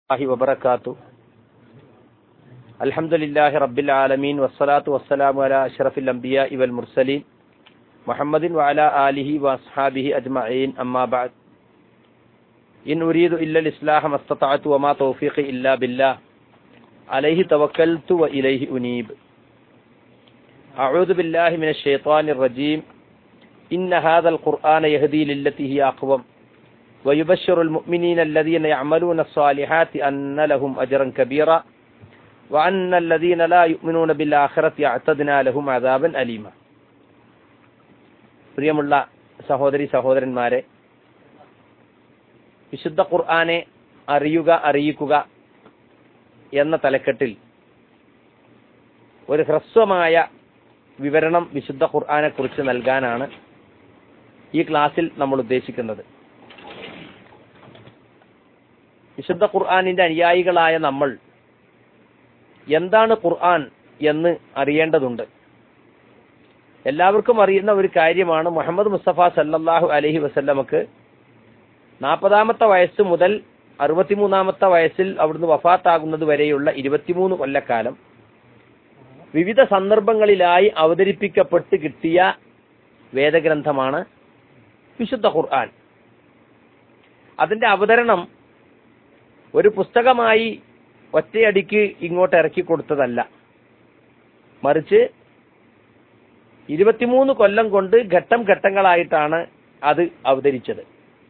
الله وبركاته الحمد لله رب العالمين والصلاة والسلام على أشرف الأنبياء والمرسلين محمد وعلى آله وأصحابه أجمعين أما بعد إن أريد إلا الإصلاح ما استطعت وما توفيقي إلا بالله عليه توكلت وإليه أنيب أعوذ بالله من الشيطان الرجيم إن هذا القرآن يهدي للتي هي أقوم ويبشر المؤمنين الذين يعملون الصالحات أن لهم أجرا كبيرا وأن الذين لا يؤمنون بالآخرة أعتدنا لهم عذابا أليما പ്രിയമുള്ള സഹോദരി സഹോദരന്മാരെ വിശുദ്ധ ഖുർആനെ അറിയുക അറിയിക്കുക എന്ന തലക്കെട്ടിൽ ഒരു ഹ്രസ്വമായ വിവരണം വിശുദ്ധ ഖുർആനെ കുറിച്ച് നൽകാനാണ് ഈ ക്ലാസ്സിൽ നമ്മൾ ഉദ്ദേശിക്കുന്നത് വിശുദ്ധ ഖുർആാനിന്റെ അനുയായികളായ നമ്മൾ എന്താണ് ഖുർആൻ എന്ന് അറിയേണ്ടതുണ്ട് എല്ലാവർക്കും അറിയുന്ന ഒരു കാര്യമാണ് മുഹമ്മദ് മുസ്തഫ സല്ലല്ലാഹു അലഹി വസല്ലമക്ക് നാൽപ്പതാമത്തെ വയസ്സ് മുതൽ അറുപത്തിമൂന്നാമത്തെ വയസ്സിൽ അവിടുന്ന് വഫാത്താകുന്നത് വരെയുള്ള ഇരുപത്തിമൂന്ന് കൊല്ലക്കാലം വിവിധ സന്ദർഭങ്ങളിലായി അവതരിപ്പിക്കപ്പെട്ട് കിട്ടിയ വേദഗ്രന്ഥമാണ് വിശുദ്ധ ഖുർആൻ അതിന്റെ അവതരണം ഒരു പുസ്തകമായി ഒറ്റയടിക്ക് ഇങ്ങോട്ട് ഇറക്കി കൊടുത്തതല്ല മറിച്ച് ഇരുപത്തിമൂന്ന് കൊല്ലം കൊണ്ട് ഘട്ടം ഘട്ടങ്ങളായിട്ടാണ് അത് അവതരിച്ചത്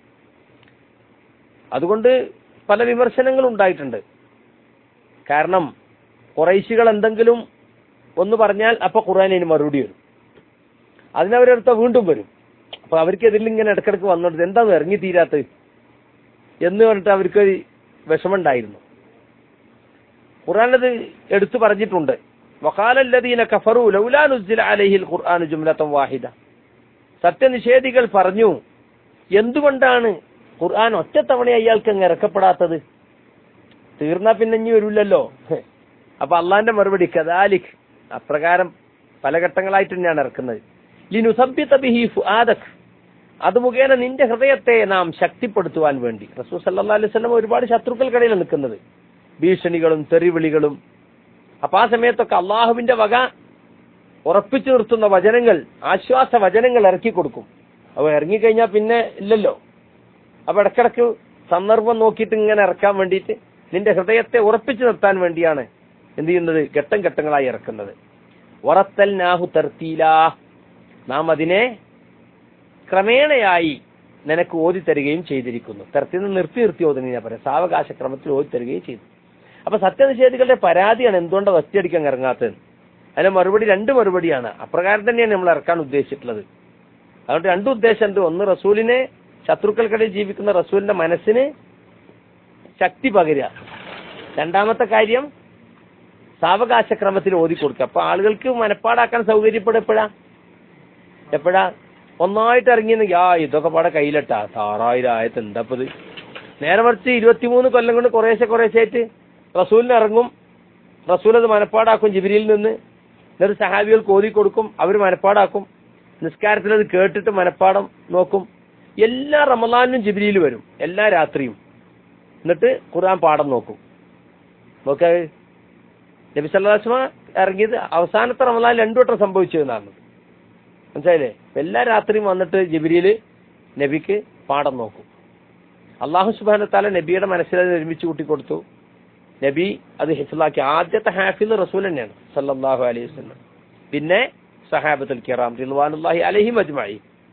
അതുകൊണ്ട് പല വിമർശനങ്ങളും ഉണ്ടായിട്ടുണ്ട് കാരണം കുറൈശികൾ എന്തെങ്കിലും ഒന്ന് പറഞ്ഞാൽ അപ്പൊ ഖുർആാനിന് മറുപടി വരും അതിനവരടുത്ത വീണ്ടും വരും അപ്പൊ അവർക്ക് എതിരിൽ ഇങ്ങനെ ഇടക്കിടക്ക് വന്നിട്ട് എന്താണ് ഇറങ്ങി തീരാത്തത് എന്ന് പറഞ്ഞിട്ട് അവർക്ക് വിഷമുണ്ടായിരുന്നു ഖുർആാനത് എടുത്തു പറഞ്ഞിട്ടുണ്ട് വഖാലല്ലദീന കഫറു ലൗലാ നുസ്സില അലൈഹിൽ ഖുർആാനു ജുംലത്തൻ വാഹിദ സത്യനിഷേധികൾ പറഞ്ഞു എന്തുകൊണ്ടാണ് ഖുർആൻ ഒറ്റത്തവണ അയാൾക്ക് അങ്ങ് ഇറക്കപ്പെടാത്തത് തീർന്നാ പിന്നെ ഇനി വരില്ലല്ലോ അപ്പൊ അള്ളാന്റെ മറുപടി കദാലിക് അപ്രകാരം പല ഘട്ടങ്ങളായിട്ട് തന്നെയാണ് ഇറക്കുന്നത് ലിനുസബ്ബിത ബിഹി ഫുആദക് അത് മുഖേന നിന്റെ ഹൃദയത്തെ നാം ശക്തിപ്പെടുത്തുവാൻ വേണ്ടി റസൂൽ സല്ലാ അലൈഹി സ്വലം ഒരുപാട് ശത്രുക്കൾക്കിടയിൽ നിൽക്കുന്നത് ഭീഷണികളും തെറിവിളികളും അപ്പൊ ആ സമയത്തൊക്കെ അള്ളാഹുവിന്റെ വക ഉറപ്പിച്ചു നിർത്തുന്ന വചനങ്ങൾ ആശ്വാസ വചനങ്ങൾ ഇറക്കി കൊടുക്കും അവ ഇറങ്ങിക്കഴിഞ്ഞാൽ പിന്നെ ഇല്ലല്ലോ അപ്പൊ ഇടക്കിടക്ക് സന്ദർഭം നോക്കിയിട്ട് ഇങ്ങനെ ഇറക്കാൻ വേണ്ടിയിട്ട് നിന്റെ ഹൃദയത്തെ ഉറപ്പിച്ചു നിർത്താൻ വേണ്ടിയാണ് എന്ത് ചെയ്യുന്നത് ഘട്ടം ഘട്ടങ്ങളായി ഇറക്കുന്നത് ഉറത്തൽ നാഹു തർത്തീലാ നാം അതിനെ ക്രമേണയായി നിനക്ക് ഓതി തരികയും ചെയ്തിരിക്കുന്നു തരത്തിൽ നിന്ന് നിർത്തി നിർത്തി ഓതുന്ന ഞാൻ പറയാം സാവകാശ ക്രമത്തിൽ ഓതി തരികയും ചെയ്തു അപ്പൊ സത്യനിഷേധികളുടെ പരാതിയാണ് എന്തുകൊണ്ടാണ് ഒറ്റയടിക്കാൻ ഇറങ്ങാത്തത് അതിന് മറുപടി രണ്ട് മറുപടിയാണ് അപ്രകാരം തന്നെയാണ് നമ്മൾ ഇറക്കാൻ ഉദ്ദേശിച്ചിട്ടുള്ളത് അതുകൊണ്ട് രണ്ടു ഉദ്ദേശമുണ്ട് ഒന്ന് റസൂലിനെ ശത്രുക്കൾക്കിടയിൽ ജീവിക്കുന്ന റസൂലിന്റെ മനസ്സിന് ശക്തി പകരുക രണ്ടാമത്തെ കാര്യം സാവകാശ ക്രമത്തിൽ ഓതി കൊടുക്കുക അപ്പൊ ആളുകൾക്ക് മനപ്പാടാക്കാൻ സൗകര്യപ്പെടും എപ്പോഴാ എപ്പോഴാ ഒന്നായിട്ട് ഇറങ്ങിയെന്ന് യാ ഇതൊക്കെ പാടെ കയ്യിലട്ടാ താറായിരം ആയത്ത് എന്താപ്പത് നേരെ മറിച്ച് ഇരുപത്തിമൂന്ന് കൊല്ലം കൊണ്ട് കുറേശ്ശെ കുറേശ്ശെ ആയിട്ട് റസൂലിന് ഇറങ്ങും റസൂൽ അത് മനപ്പാടാക്കും ജിബിരിയിൽ നിന്ന് എന്നിട്ട് സഹാബികൾക്ക് ഓതി കൊടുക്കും അവർ മനപ്പാടാക്കും നിസ്കാരത്തിൽ അത് കേട്ടിട്ട് മനപ്പാടം നോക്കും എല്ലാ റമദാനിനും ജിബിരിയിൽ വരും എല്ലാ രാത്രിയും എന്നിട്ട് ഖുർആൻ പാഠം നോക്കും നോക്കാ നബി സല്ലാസ്മ ഇറങ്ങിയത് അവസാനത്തെ റമദാൻ രണ്ടു വട്ടം സംഭവിച്ചതെന്നാണ് മനസ്സിലായില്ലേ എല്ലാ രാത്രിയും വന്നിട്ട് ജിബിരിയില് നബിക്ക് പാഠം നോക്കും അള്ളാഹു സുബാന താല നബിയുടെ മനസ്സിൽ അത് നിർമ്മിച്ചു കൂട്ടിക്കൊടുത്തു നബി അത് ഹിഫിലാക്കി ആദ്യത്തെ ഹാഫിൽ റസൂൽ തന്നെയാണ് സല്ലാഹു അലൈഹി വസ്ലം പിന്നെ സഹാബത്തുൽ കിറാം റിൽവാനുല്ലാഹി അലഹി മജ്മായി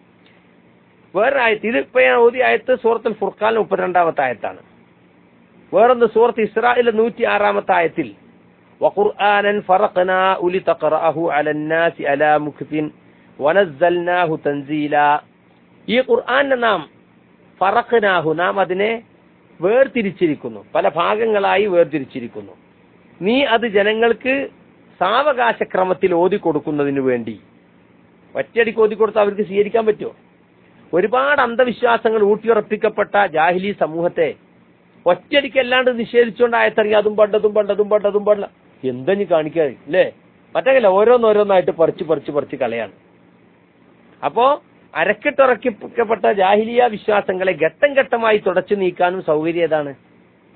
വേറെ ആയത്ത് ഇത് ഇപ്പൊ ഞാൻ ഓതി ആയത്ത് സൂറത്തുൽ ഫുർഖാൻ മുപ്പത്തിരണ്ടാമത്തെ ആയത്താണ് വേറൊന്ന് സൂറത്ത് ഇസ്രായേൽ നൂറ്റി ആറാമത്തെ ആയത്തിൽ وقرآنا فرقنا لتقرأه على الناس على مكث ونزلناه تنزيلا ഈ ഖുർആനെ നാം ഫറഖനാഹു നാം അതിനെ വേർതിരിച്ചിരിക്കുന്നു പല ഭാഗങ്ങളായി വേർതിരിച്ചിരിക്കുന്നു നീ അത് ജനങ്ങൾക്ക് സാവകാശ ക്രമത്തിൽ ഓതി കൊടുക്കുന്നതിന് വേണ്ടി ഒറ്റയടിക്ക് ഓതി കൊടുത്താൽ അവർക്ക് സ്വീകരിക്കാൻ പറ്റുമോ ഒരുപാട് അന്ധവിശ്വാസങ്ങൾ ഊട്ടിയുറപ്പിക്കപ്പെട്ട ജാഹിലി സമൂഹത്തെ ഒറ്റയടിക്ക് അല്ലാണ്ട് നിഷേധിച്ചുകൊണ്ട് ആയത്തിറങ്ങി അതും പണ്ടതും പണ്ടതും പണ്ടതും പണ്ട എന്തെഞ്ഞ് കാണിക്കാതെ അല്ലേ മറ്റേ ഓരോന്നോരോന്നായിട്ട് പറിച്ച് പറിച്ച് പറിച്ച് കളയാണ് അപ്പോ അരക്കിട്ടിറക്കിക്കപ്പെട്ട ജാഹിലിയ വിശ്വാസങ്ങളെ ഘട്ടം ഘട്ടമായി തുടച്ചു നീക്കാനും സൗകര്യം ഏതാണ്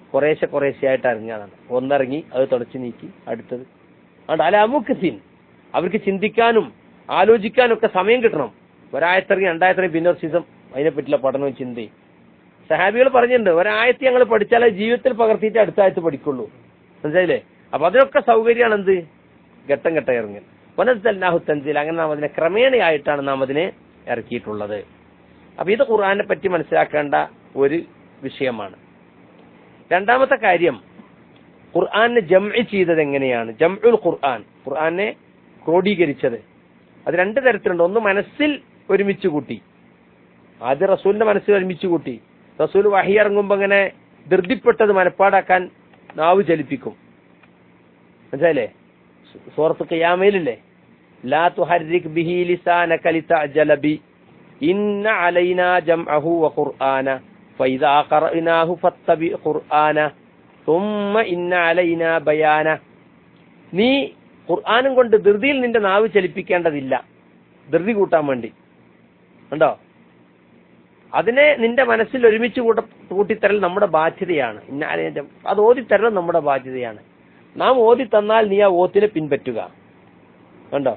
കുറേശ്ശെ കുറേശ്ശെ ആയിട്ട് ഇറങ്ങാനാണ് ഒന്നിറങ്ങി അത് തുടച്ചു നീക്കി അടുത്തത് അതുകൊണ്ട് അല അമുക്കസീൻ അവർക്ക് ചിന്തിക്കാനും ആലോചിക്കാനും ഒക്കെ സമയം കിട്ടണം ഒരായത്തിറങ്ങി രണ്ടായത്തിറങ്ങി പിന്നെ ഒരു സീസം അതിനെപ്പറ്റിയുള്ള പഠനവും ചിന്തയും സഹാബികൾ പറഞ്ഞിട്ടുണ്ട് ഒരായത്തി ഞങ്ങൾ പഠിച്ചാലേ ജീവിതത്തിൽ പകർത്തിയിട്ട് അടുത്ത ആയത്ത് പഠിക്കുള്ളൂ മനസ്സിലായില്ലേ അപ്പൊ അതിനൊക്കെ സൗകര്യമാണ് എന്ത് ഘട്ടം ഘട്ടം ഇറങ്ങൽ വനസ്തല്ലാഹു തൻസീൽ അങ്ങനെ നാം അതിനെ ക്രമേണയായിട്ടാണ് നാം അതിനെ ഇറക്കിയിട്ടുള്ളത് അപ്പൊ ഇത് ഖുർആനെ പറ്റി മനസ്സിലാക്കേണ്ട ഒരു വിഷയമാണ് രണ്ടാമത്തെ കാര്യം ഖുർആനെ ജംഇ ചെയ്തത് എങ്ങനെയാണ് ജംഉൽ ഖുർആൻ ഖുർആനെ ക്രോഡീകരിച്ചത് അത് രണ്ട് തരത്തിലുണ്ട് ഒന്ന് മനസ്സിൽ ഒരുമിച്ച് കൂട്ടി ആദ്യം റസൂലിന്റെ മനസ്സിൽ ഒരുമിച്ച് കൂട്ടി റസൂൽ വഹി ഇറങ്ങുമ്പോ ഇങ്ങനെ ധൃതിപ്പെട്ടത് മനപ്പാടാക്കാൻ നാവ് ചലിപ്പിക്കും മനസ്സിലായില്ലേ സൂ- സൂറത്ത് ഖിയാമയിലില്ലേ ലാ തുഹർരിക് ബിഹി ലിസാനക ലിതഅജല ബി ഇന്ന അലൈനാ ജംഅഹു വഖുർആന ഫഇദാ ഖറഅനാഹു ഫത്തബി ഖുർആന ثم ഇന്ന അലൈനാ ബയാന നീ ഖുർആനും കൊണ്ട് ധൃതിയിൽ നിന്റെ നാവ് ചലിപ്പിക്കേണ്ടതില്ല ധൃതി കൂട്ടാൻ വേണ്ടി ഉണ്ടോ അതിനെ നിന്റെ മനസ്സിൽ ഒരുമിച്ച് കൂട്ട കൂട്ടിത്തരൽ നമ്മുടെ ബാധ്യതയാണ് ഇന്നാലെ അത് ഓതിത്തരൽ നമ്മുടെ ബാധ്യതയാണ് നാം ഓതി തന്നാൽ നീ ആ ഓത്തിനെ പിൻപറ്റുക കണ്ടോ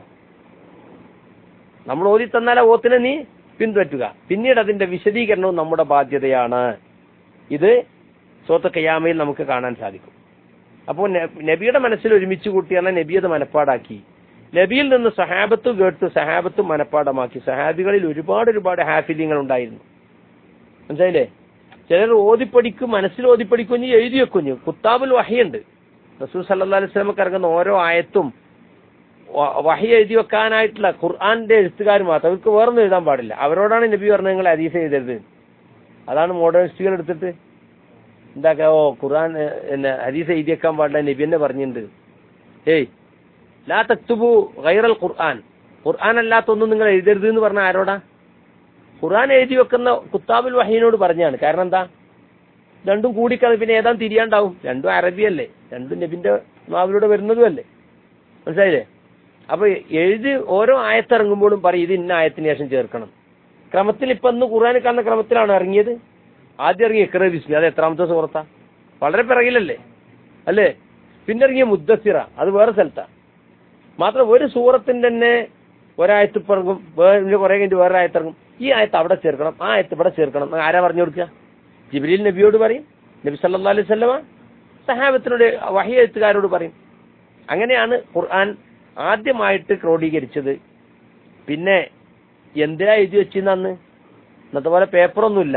നമ്മൾ ഓതി തന്നാൽ ആ ഓത്തിനെ നീ പിൻപറ്റുക പിന്നീട് അതിന്റെ വിശദീകരണവും നമ്മുടെ ബാധ്യതയാണ് ഇത് സോത്ത് കയ്യാമയിൽ നമുക്ക് കാണാൻ സാധിക്കും അപ്പോൾ നബിയുടെ മനസ്സിൽ ഒരുമിച്ച് കൂട്ടിയാണ് നബി അത് മനപ്പാടാക്കി നബിയിൽ നിന്ന് സഹാബത്ത് കേട്ടു സഹാബത്ത് മനപ്പാടമാക്കി സഹാബികളിൽ ഒരുപാട് ഒരുപാട് ഹാഫില്യങ്ങൾ ഉണ്ടായിരുന്നു മനസ്സിലായില്ലേ ചിലർ ഓതിപ്പടിക്കും മനസ്സിൽ ഓതിപ്പടിക്കും എഴുതി വെക്കുഞ്ഞു കുത്താബുൽ വഹിയുണ്ട് റസൂൽ സല്ലാ അലൈഹി സ്വലമക്ക് ഇറങ്ങുന്ന ഓരോ ആയത്തും വ- വഹി എഴുതി വെക്കാനായിട്ടുള്ള ഖുർആന്റെ എഴുത്തുകാർ മാത്രം അവർക്ക് വേറൊന്നും എഴുതാൻ പാടില്ല അവരോടാണ് നബി പറഞ്ഞത് നിങ്ങൾ ഹദീസ് എഴുതരുത് അതാണ് മോഡേണിസ്റ്റുകൾ എടുത്തിട്ട് എന്താക്കാ ഓ ഖുർആൻ ഏ, പിന്നെ ഹദീസ് എഴുതി വെക്കാൻ പാടില്ല നബി എന്നെ പറഞ്ഞിട്ടുണ്ട് ഏയ് ലാ തക്തുബു ഗൈറൽ ഖുർആൻ ഖുർആൻ അല്ലാത്തൊന്നും നിങ്ങൾ എഴുതരുത് എന്ന് പറഞ്ഞ ആരോടാ ഖുർആൻ എഴുതി വെക്കുന്ന കുത്താബുൽ വഹീനോട് പറഞ്ഞാണ് കാരണം എന്താ രണ്ടും കൂടിക്കളി പിന്നെ ഏതാ തിരിയാണ്ടാവും രണ്ടും അറബിയല്ലേ രണ്ടും നബിന്റെ നാവിലൂടെ വരുന്നതും അല്ലേ മനസ്സിലായില്ലേ അപ്പൊ എഴുതി ഓരോ ആയത്തിറങ്ങുമ്പോഴും പറയും ഇത് ഇന്ന ആയത്തിന് ശേഷം ചേർക്കണം ക്രമത്തിൽ ഇപ്പൊ ഇന്ന് ഖുർആൻ കാണുന്ന ക്രമത്തിലാണ് ഇറങ്ങിയത് ആദ്യം ഇറങ്ങിയ ഇക്ര ബിസ്മി അത് എത്രാമത്തെ സുഹൃത്താ വളരെ പിറകിലല്ലേ അല്ലേ പിന്നെ ഇറങ്ങിയ മുദ്ദസിറ അത് വേറെ സ്ഥലത്താ മാത്രം ഒരു സൂറത്തിന്റെ തന്നെ ഒരായത്ത് പിറങ്ങും വേറെ കുറെ കഴിഞ്ഞ് വേറെ ആയത്തിറങ്ങും ഈ ആയത്ത് അവിടെ ചേർക്കണം ആ ആയത്ത് ഇവിടെ ചേർക്കണം എന്ന് ആരാ പറഞ്ഞു കൊടുക്കുക ജിബ്രീൽ നബിയോട് പറയും നബി സല്ലാ അലൈഹി സ്വലമ സഹാബത്തിനോട് വഹി എഴുത്തുകാരോട് പറയും അങ്ങനെയാണ് ഖുർആൻ ആദ്യമായിട്ട് ക്രോഡീകരിച്ചത് പിന്നെ എന്തിനാ എഴുതി വെച്ചിരുന്ന അന്ന് ഇന്നത്തെ പോലെ പേപ്പറൊന്നുമില്ല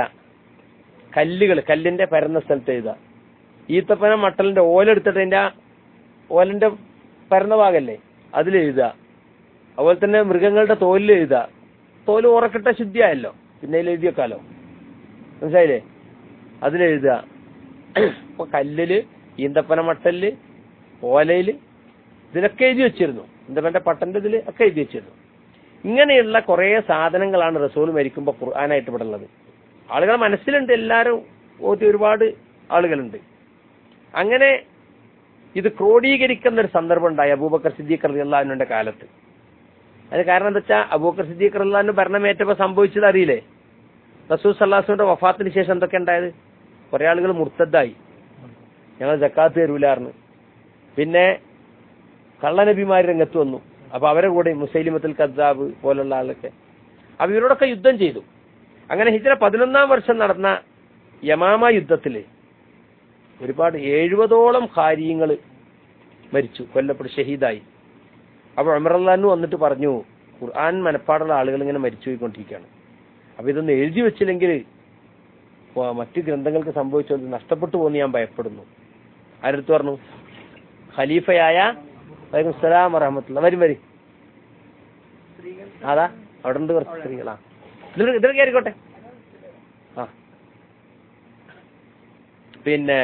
കല്ലുകൾ കല്ലിന്റെ പരന്ന സ്ഥലത്ത് എഴുതുക ഈത്തപ്പന മട്ടലിന്റെ ഓലെടുത്തിട്ട് അതിന്റെ ആ ഓലന്റെ പരന്ന ഭാഗല്ലേ അതിലെഴുതുക അതുപോലെ തന്നെ മൃഗങ്ങളുടെ തോലിൽ എഴുതുക തോല് ഉറക്കിട്ട ശുദ്ധിയായല്ലോ പിന്നെ അതിൽ എഴുതി വെക്കാലോ മനസ്സിലായില്ലേ അതിലെഴുതുക ഇപ്പൊ കല്ലില് ഈന്തപ്പന മട്ടലില് ഓലയില് ഇതിലൊക്കെ എഴുതി വെച്ചിരുന്നു ഈന്തപ്പന്റെ പട്ടന്റെ ഇതില് ഒക്കെ എഴുതി വെച്ചിരുന്നു ഇങ്ങനെയുള്ള കുറെ സാധനങ്ങളാണ് റസൂൽ മരിക്കുമ്പോൾ ഖുർആനായിട്ട് ഇവിടെ ഉള്ളത് ആളുകൾ മനസ്സിലുണ്ട് എല്ലാവരും ഓതി ഒരുപാട് ആളുകളുണ്ട് അങ്ങനെ ഇത് ക്രോഡീകരിക്കുന്ന ഒരു സന്ദർഭം ഉണ്ടായി അബൂബക്കർ സിദ്ദീഖ് റളിയല്ലാഹുവിന്റെ കാലത്ത് അതിന് കാരണം എന്താ വെച്ചാൽ അബൂബക്കർ സിദ്ദീഖ് റളിയല്ലാഹു ഭരണമേറ്റപ്പോൾ സംഭവിച്ചത് അറിയില്ലേ റസൂൽ സല്ലാഹുവിന്റെ വഫാത്തിന് ശേഷം എന്തൊക്കെ ഉണ്ടായത് കുറെ ആളുകൾ മുർത്തദ്ദായി ഞങ്ങൾ ജക്കാത്ത് തരൂലാർന്ന് പിന്നെ കള്ളനബിമാർ രംഗത്ത് വന്നു അപ്പൊ അവരെ കൂടെ മുസൈലിമത്തുൽ കദ്ദാബ് പോലുള്ള ആളൊക്കെ അപ്പൊ ഇവരോടൊക്കെ യുദ്ധം ചെയ്തു അങ്ങനെ ഹിജറ പതിനൊന്നാം വർഷം നടന്ന യമാമ യുദ്ധത്തില് ഒരുപാട് എഴുപതോളം കാര്യങ്ങൾ മരിച്ചു കൊല്ലപ്പെട്ട് ഷഹീദായി അപ്പൊ അമറല്ലാന്നു വന്നിട്ട് പറഞ്ഞു ഖുർആൻ മനപ്പാടുള്ള ആളുകൾ ഇങ്ങനെ മരിച്ചു പോയിക്കൊണ്ടിരിക്കുകയാണ് അപ്പൊ ഇതൊന്ന് എഴുതി വെച്ചില്ലെങ്കിൽ വ- മറ്റു ഗ്രന്ഥങ്ങൾക്ക് സംഭവിച്ചത് നഷ്ടപ്പെട്ടു പോകുന്ന ഞാൻ ഭയപ്പെടുന്നു ആരടുത്ത് പറഞ്ഞു ഖലീഫയായ വലൈക്കും സലാം വറഹമത്തുള്ള വരും വരും അതാ അവിടെ ഉണ്ട് കുറച്ച് സ്ത്രീകളാ ഇതിൽ ഇതിൽ കയറിക്കോട്ടെ ആ പിന്നെ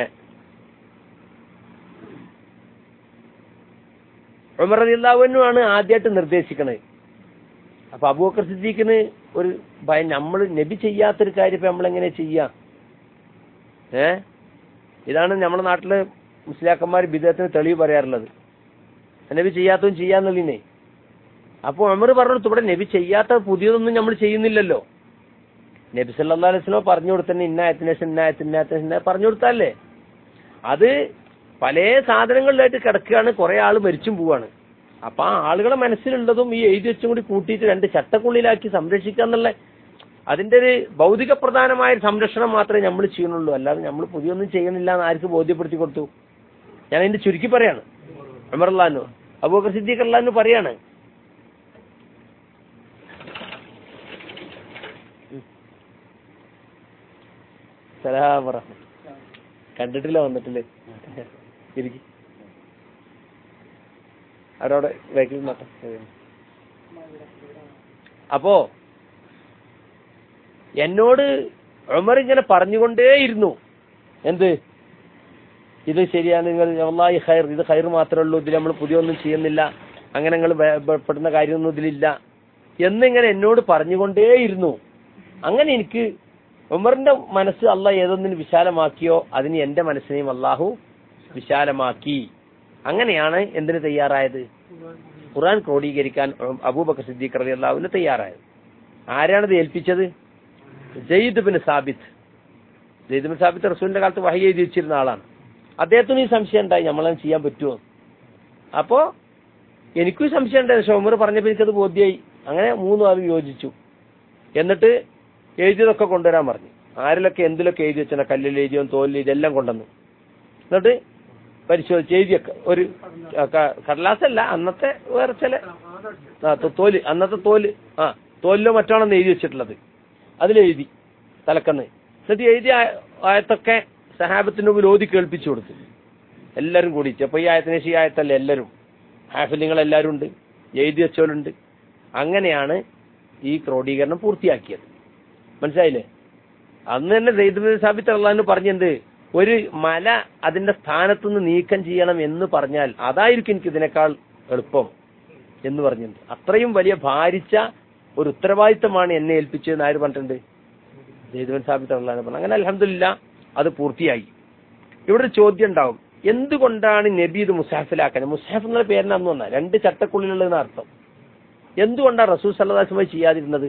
ഉമർ റളിയല്ലാഹുവിനുമാണ് ആദ്യമായിട്ട് നിർദ്ദേശിക്കണത് അപ്പൊ അബൂബക്കർ സിദ്ദീഖിന് ഒരു ഭയം നമ്മൾ നബി ചെയ്യാത്തൊരു കാര്യം ഇപ്പൊ നമ്മളെങ്ങനെ ചെയ്യാ ഏ ഇതാണ് നമ്മുടെ നാട്ടില് മുസ്ലിയാക്കന്മാർ ബിദത്തിന് തെളിവ് പറയാറുള്ളത് നബി ചെയ്യാത്തതും ചെയ്യാന്നുള്ളതിനെ അപ്പൊ ഉമർ പറഞ്ഞു ഇവിടെ നബി ചെയ്യാത്ത പുതിയതൊന്നും നമ്മൾ ചെയ്യുന്നില്ലല്ലോ നബി സല്ലാ അലൈഹി സ്വലം പറഞ്ഞു കൊടുത്തന്നെ ഇന്നായത്തിന് ശേഷം ഇന്നായത്തിന് ഇന്നായത്തിന് ശേഷം ഇന്ന പറഞ്ഞു കൊടുത്തല്ലേ അത് പല സാധനങ്ങളിലായിട്ട് കിടക്കുകയാണ് കുറെ ആൾ മരിച്ചും പോവാണ് അപ്പൊ ആ ആളുകളെ മനസ്സിലുള്ളതും ഈ എഴുതി വെച്ചും കൂടി കൂട്ടിയിട്ട് രണ്ട് ചട്ടക്കുള്ളിലാക്കി സംരക്ഷിക്കുക എന്നുള്ള അതിന്റെ ഒരു ഭൗതിക പ്രധാനമായ ഒരു സംരക്ഷണം മാത്രമേ നമ്മൾ ചെയ്യുന്നുള്ളൂ അല്ലാതെ നമ്മൾ പുതിയൊന്നും ചെയ്യുന്നില്ല എന്ന് ആർക്ക് ബോധ്യപ്പെടുത്തി കൊടുത്തു ഞാൻ അതിന്റെ ചുരുക്കി പറയാണ് അമർലാനു അബൂബക്കർ സിദ്ദീഖ് അള്ളഹാനു പറയാണ് സലാം വറഹ്മത്ത്. കണ്ടിട്ടില്ല വന്നിട്ടില്ലേ ഇരിക്കി അവിടെ അവിടെ ബാക്കിൽ നോക്കാം അപ്പോ എന്നോട് ഉമർ ഇങ്ങനെ പറഞ്ഞുകൊണ്ടേയിരുന്നു എന്ത് ഇത് ശരിയാണ് നിങ്ങൾ വല്ലാഹി ഖൈർ ഇത് ഖൈർ മാത്രമേ ഉള്ളൂ ഇതിൽ നമ്മൾ പുതിയൊന്നും ചെയ്യുന്നില്ല അങ്ങനെ നിങ്ങൾ പെടുന്ന കാര്യമൊന്നും ഇതിലില്ല എന്നിങ്ങനെ എന്നോട് പറഞ്ഞുകൊണ്ടേയിരുന്നു അങ്ങനെ എനിക്ക് ഉമറിന്റെ മനസ്സ് അള്ളാഹ് ഏതൊന്നിന് വിശാലമാക്കിയോ അതിന് എന്റെ മനസ്സിനെയും അള്ളാഹു വിശാലമാക്കി അങ്ങനെയാണ് എന്തിന് തയ്യാറായത് ഖുർആൻ ക്രോഡീകരിക്കാൻ അബൂബക്കർ സിദ്ദീഖ് റളി അള്ളാഹുവിന് തയ്യാറായത് ആരാണത് ഏൽപ്പിച്ചത് Zaid bin Thabit Zaid bin Thabit റസൂലിന്റെ കാലത്ത് വഹി എഴുതി വെച്ചിരുന്ന ആളാണ് അദ്ദേഹത്തിന് ഈ സംശയം ഉണ്ടായി നമ്മളത് ചെയ്യാൻ പറ്റുമോ അപ്പോ എനിക്കും ഈ സംശയം ഉണ്ടായി പക്ഷെ ഉമർ പറഞ്ഞപ്പോൾ എനിക്കത് ബോധ്യമായി അങ്ങനെ മൂന്നും ആളും യോജിച്ചു എന്നിട്ട് എഴുതിയതൊക്കെ കൊണ്ടുവരാൻ പറഞ്ഞു ആരിലൊക്കെ എന്തിലൊക്കെ എഴുതി വെച്ചാൽ കല്ലിൽ എഴുതിയോ തോലിൽ എഴുതിയെല്ലാം കൊണ്ടുവന്നു എന്നിട്ട് പരിശോധിച്ച് എഴുതിയൊക്കെ ഒരു ക- കടലാസല്ല അന്നത്തെ വേറെ ചില ആ തോ- തോല് അന്നത്തെ തോല് ആ തോലിലോ മറ്റാണെന്ന് എഴുതി വെച്ചിട്ടുള്ളത് അതിലെഴുതി തലക്കന്ന് എന്നിട്ട് എഴുതിയ ആ- ആയത്തൊക്കെ സഹാബത്തിന്റെ മുമ്പിൽ ഓതി കേൾപ്പിച്ചു കൊടുത്തു എല്ലാവരും കൂടി അപ്പൊ ഈ ആയത്തിനെ ഈ ആയത്തല്ല എല്ലാവരും ഹാഫിലിങ്ങൾ എല്ലാവരും ഉണ്ട് എഴുതി വെച്ചോലുണ്ട് അങ്ങനെയാണ് ഈ ക്രോഡീകരണം പൂർത്തിയാക്കിയത് മനസ്സിലായില്ലേ അന്ന് തന്നെ സെയ്ദ് സാബിത്ത് അള്ളഹാന് പറഞ്ഞെന്ത് ഒരു മല അതിന്റെ സ്ഥാനത്ത് നിന്ന് നീക്കം ചെയ്യണം എന്ന് പറഞ്ഞാൽ അതായിരിക്കും എനിക്ക് ഇതിനേക്കാൾ എളുപ്പം എന്ന് പറഞ്ഞിട്ടുണ്ട് അത്രയും വലിയ ഭാരിച്ച ഒരു ഉത്തരവാദിത്തമാണ് എന്നെ ഏൽപ്പിച്ചതെന്ന് ആര് പറഞ്ഞിട്ടുണ്ട് ജയ്ദുബൻ സാബിത്ത് അള്ളഹാന് പറഞ്ഞു അങ്ങനെ അലഹമില്ല അത് പൂർത്തിയായി ഇവിടെ ഒരു ചോദ്യം ഉണ്ടാവും എന്തുകൊണ്ടാണ് നബി ഇത് മുസാഫിലാക്കാൻ മുസാഫ് എന്നുള്ള പേരിന് അന്ന് വന്ന രണ്ട് ചട്ടക്കുള്ളിലുള്ളതെന്ന് അർത്ഥം എന്തുകൊണ്ടാണ് റസൂൽ സല്ലാസ്മായി ചെയ്യാതിരുന്നത്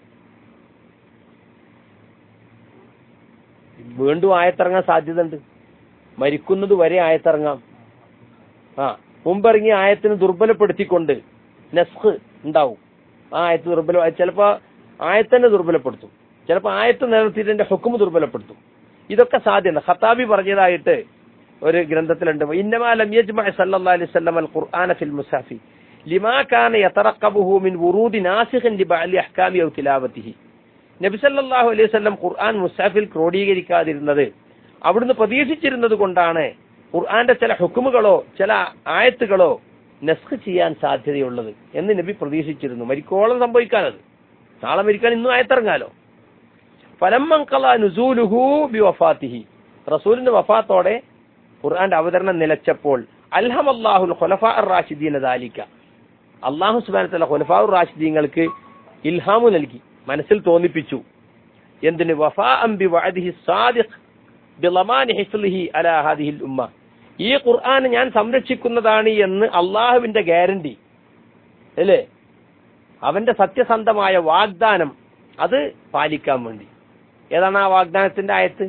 വീണ്ടും ആയത്തിറങ്ങാൻ സാധ്യതയുണ്ട് മരിക്കുന്നത് വരെ ആയത്തിറങ്ങാം ആ മുമ്പിറങ്ങിയ ആയത്തിന് ദുർബലപ്പെടുത്തിക്കൊണ്ട് നസ്ഖ് ഉണ്ടാവും ആ ആയത്ത് ദുർബല ചിലപ്പോ ആയത്തന്നെ ദുർബലപ്പെടുത്തും ചിലപ്പോ ആയത്ത് നിലനിർത്തിയിട്ട് എന്റെ ഹുക്കും ദുർബലപ്പെടുത്തും ഇതൊക്കെ സാധ്യത ഖത്താബി പറഞ്ഞതായിട്ട് ഒരു ഗ്രന്ഥത്തിലുണ്ട് ഇന്നമാ ലം യജ്മഅ സല്ലല്ലാഹു അലൈഹി വസല്ലം അൽ ഖുർആന ഫിൽ മുസാഫി ലിമാ കാന യതറഖബുഹു മിൻ വുറൂദി നാസിഖിൻ ലിബഅലി അഹ്കാമി ഔ തിലാവത്തിഹി നബി സല്ലല്ലാഹു അലൈഹി വസല്ലം ഖുർആൻ മുസാഫിൽ ക്രോഡീകരിക്കാതിരുന്നത് അവിടുന്ന് പ്രതീക്ഷിച്ചിരുന്നത് കൊണ്ടാണ് ഖുർആന്റെ ചില ഹുക്കുമുകളോ ചില ആയത്തുകളോ നസ്ഖ് ചെയ്യാൻ സാധ്യതയുള്ളത് എന്ന് നബി പ്രതീക്ഷിച്ചിരുന്നു മരിക്കോളം സംഭവിക്കാനത് നാളെ മരിക്കാൻ ഇന്നും ആയത്തിറങ്ങാലോ ഫലമ്മങ്കല നുസൂലുഹു ബി വഫാത്തിഹി റസൂലിന്റെ വഫാത്തോടെ ഖുർആന്റെ അവതരണം നിലച്ചപ്പോൾ അൽഹമല്ലാഹുൽ ഖുലഫാ റാഷിദീന ദാലിക അള്ളാഹു സുബാനത്തല്ല ഖുലഫാ റാഷിദീങ്ങൾക്ക് ഇൽഹാമു നൽകി മനസ്സിൽ തോന്നിപ്പിച്ചു എന്തിന് വഫാ ബി വഅദിഹി സാദിഖ് ബിളമാനി ഹിഫ്ലിഹി അലാ ഹാദിഹിൽ ഉമ്മ ഈ ഖുർആൻ ഞാൻ സംരക്ഷിക്കുന്നതാണ് എന്ന് അള്ളാഹുവിന്റെ ഗ്യാരണ്ടി അല്ലേ അവന്റെ സത്യസന്ധമായ വാഗ്ദാനം അത് പാലിക്കാൻ വേണ്ടി ഏതാണ് ആ വാഗ്ദാനത്തിന്റെ ആയത്ത്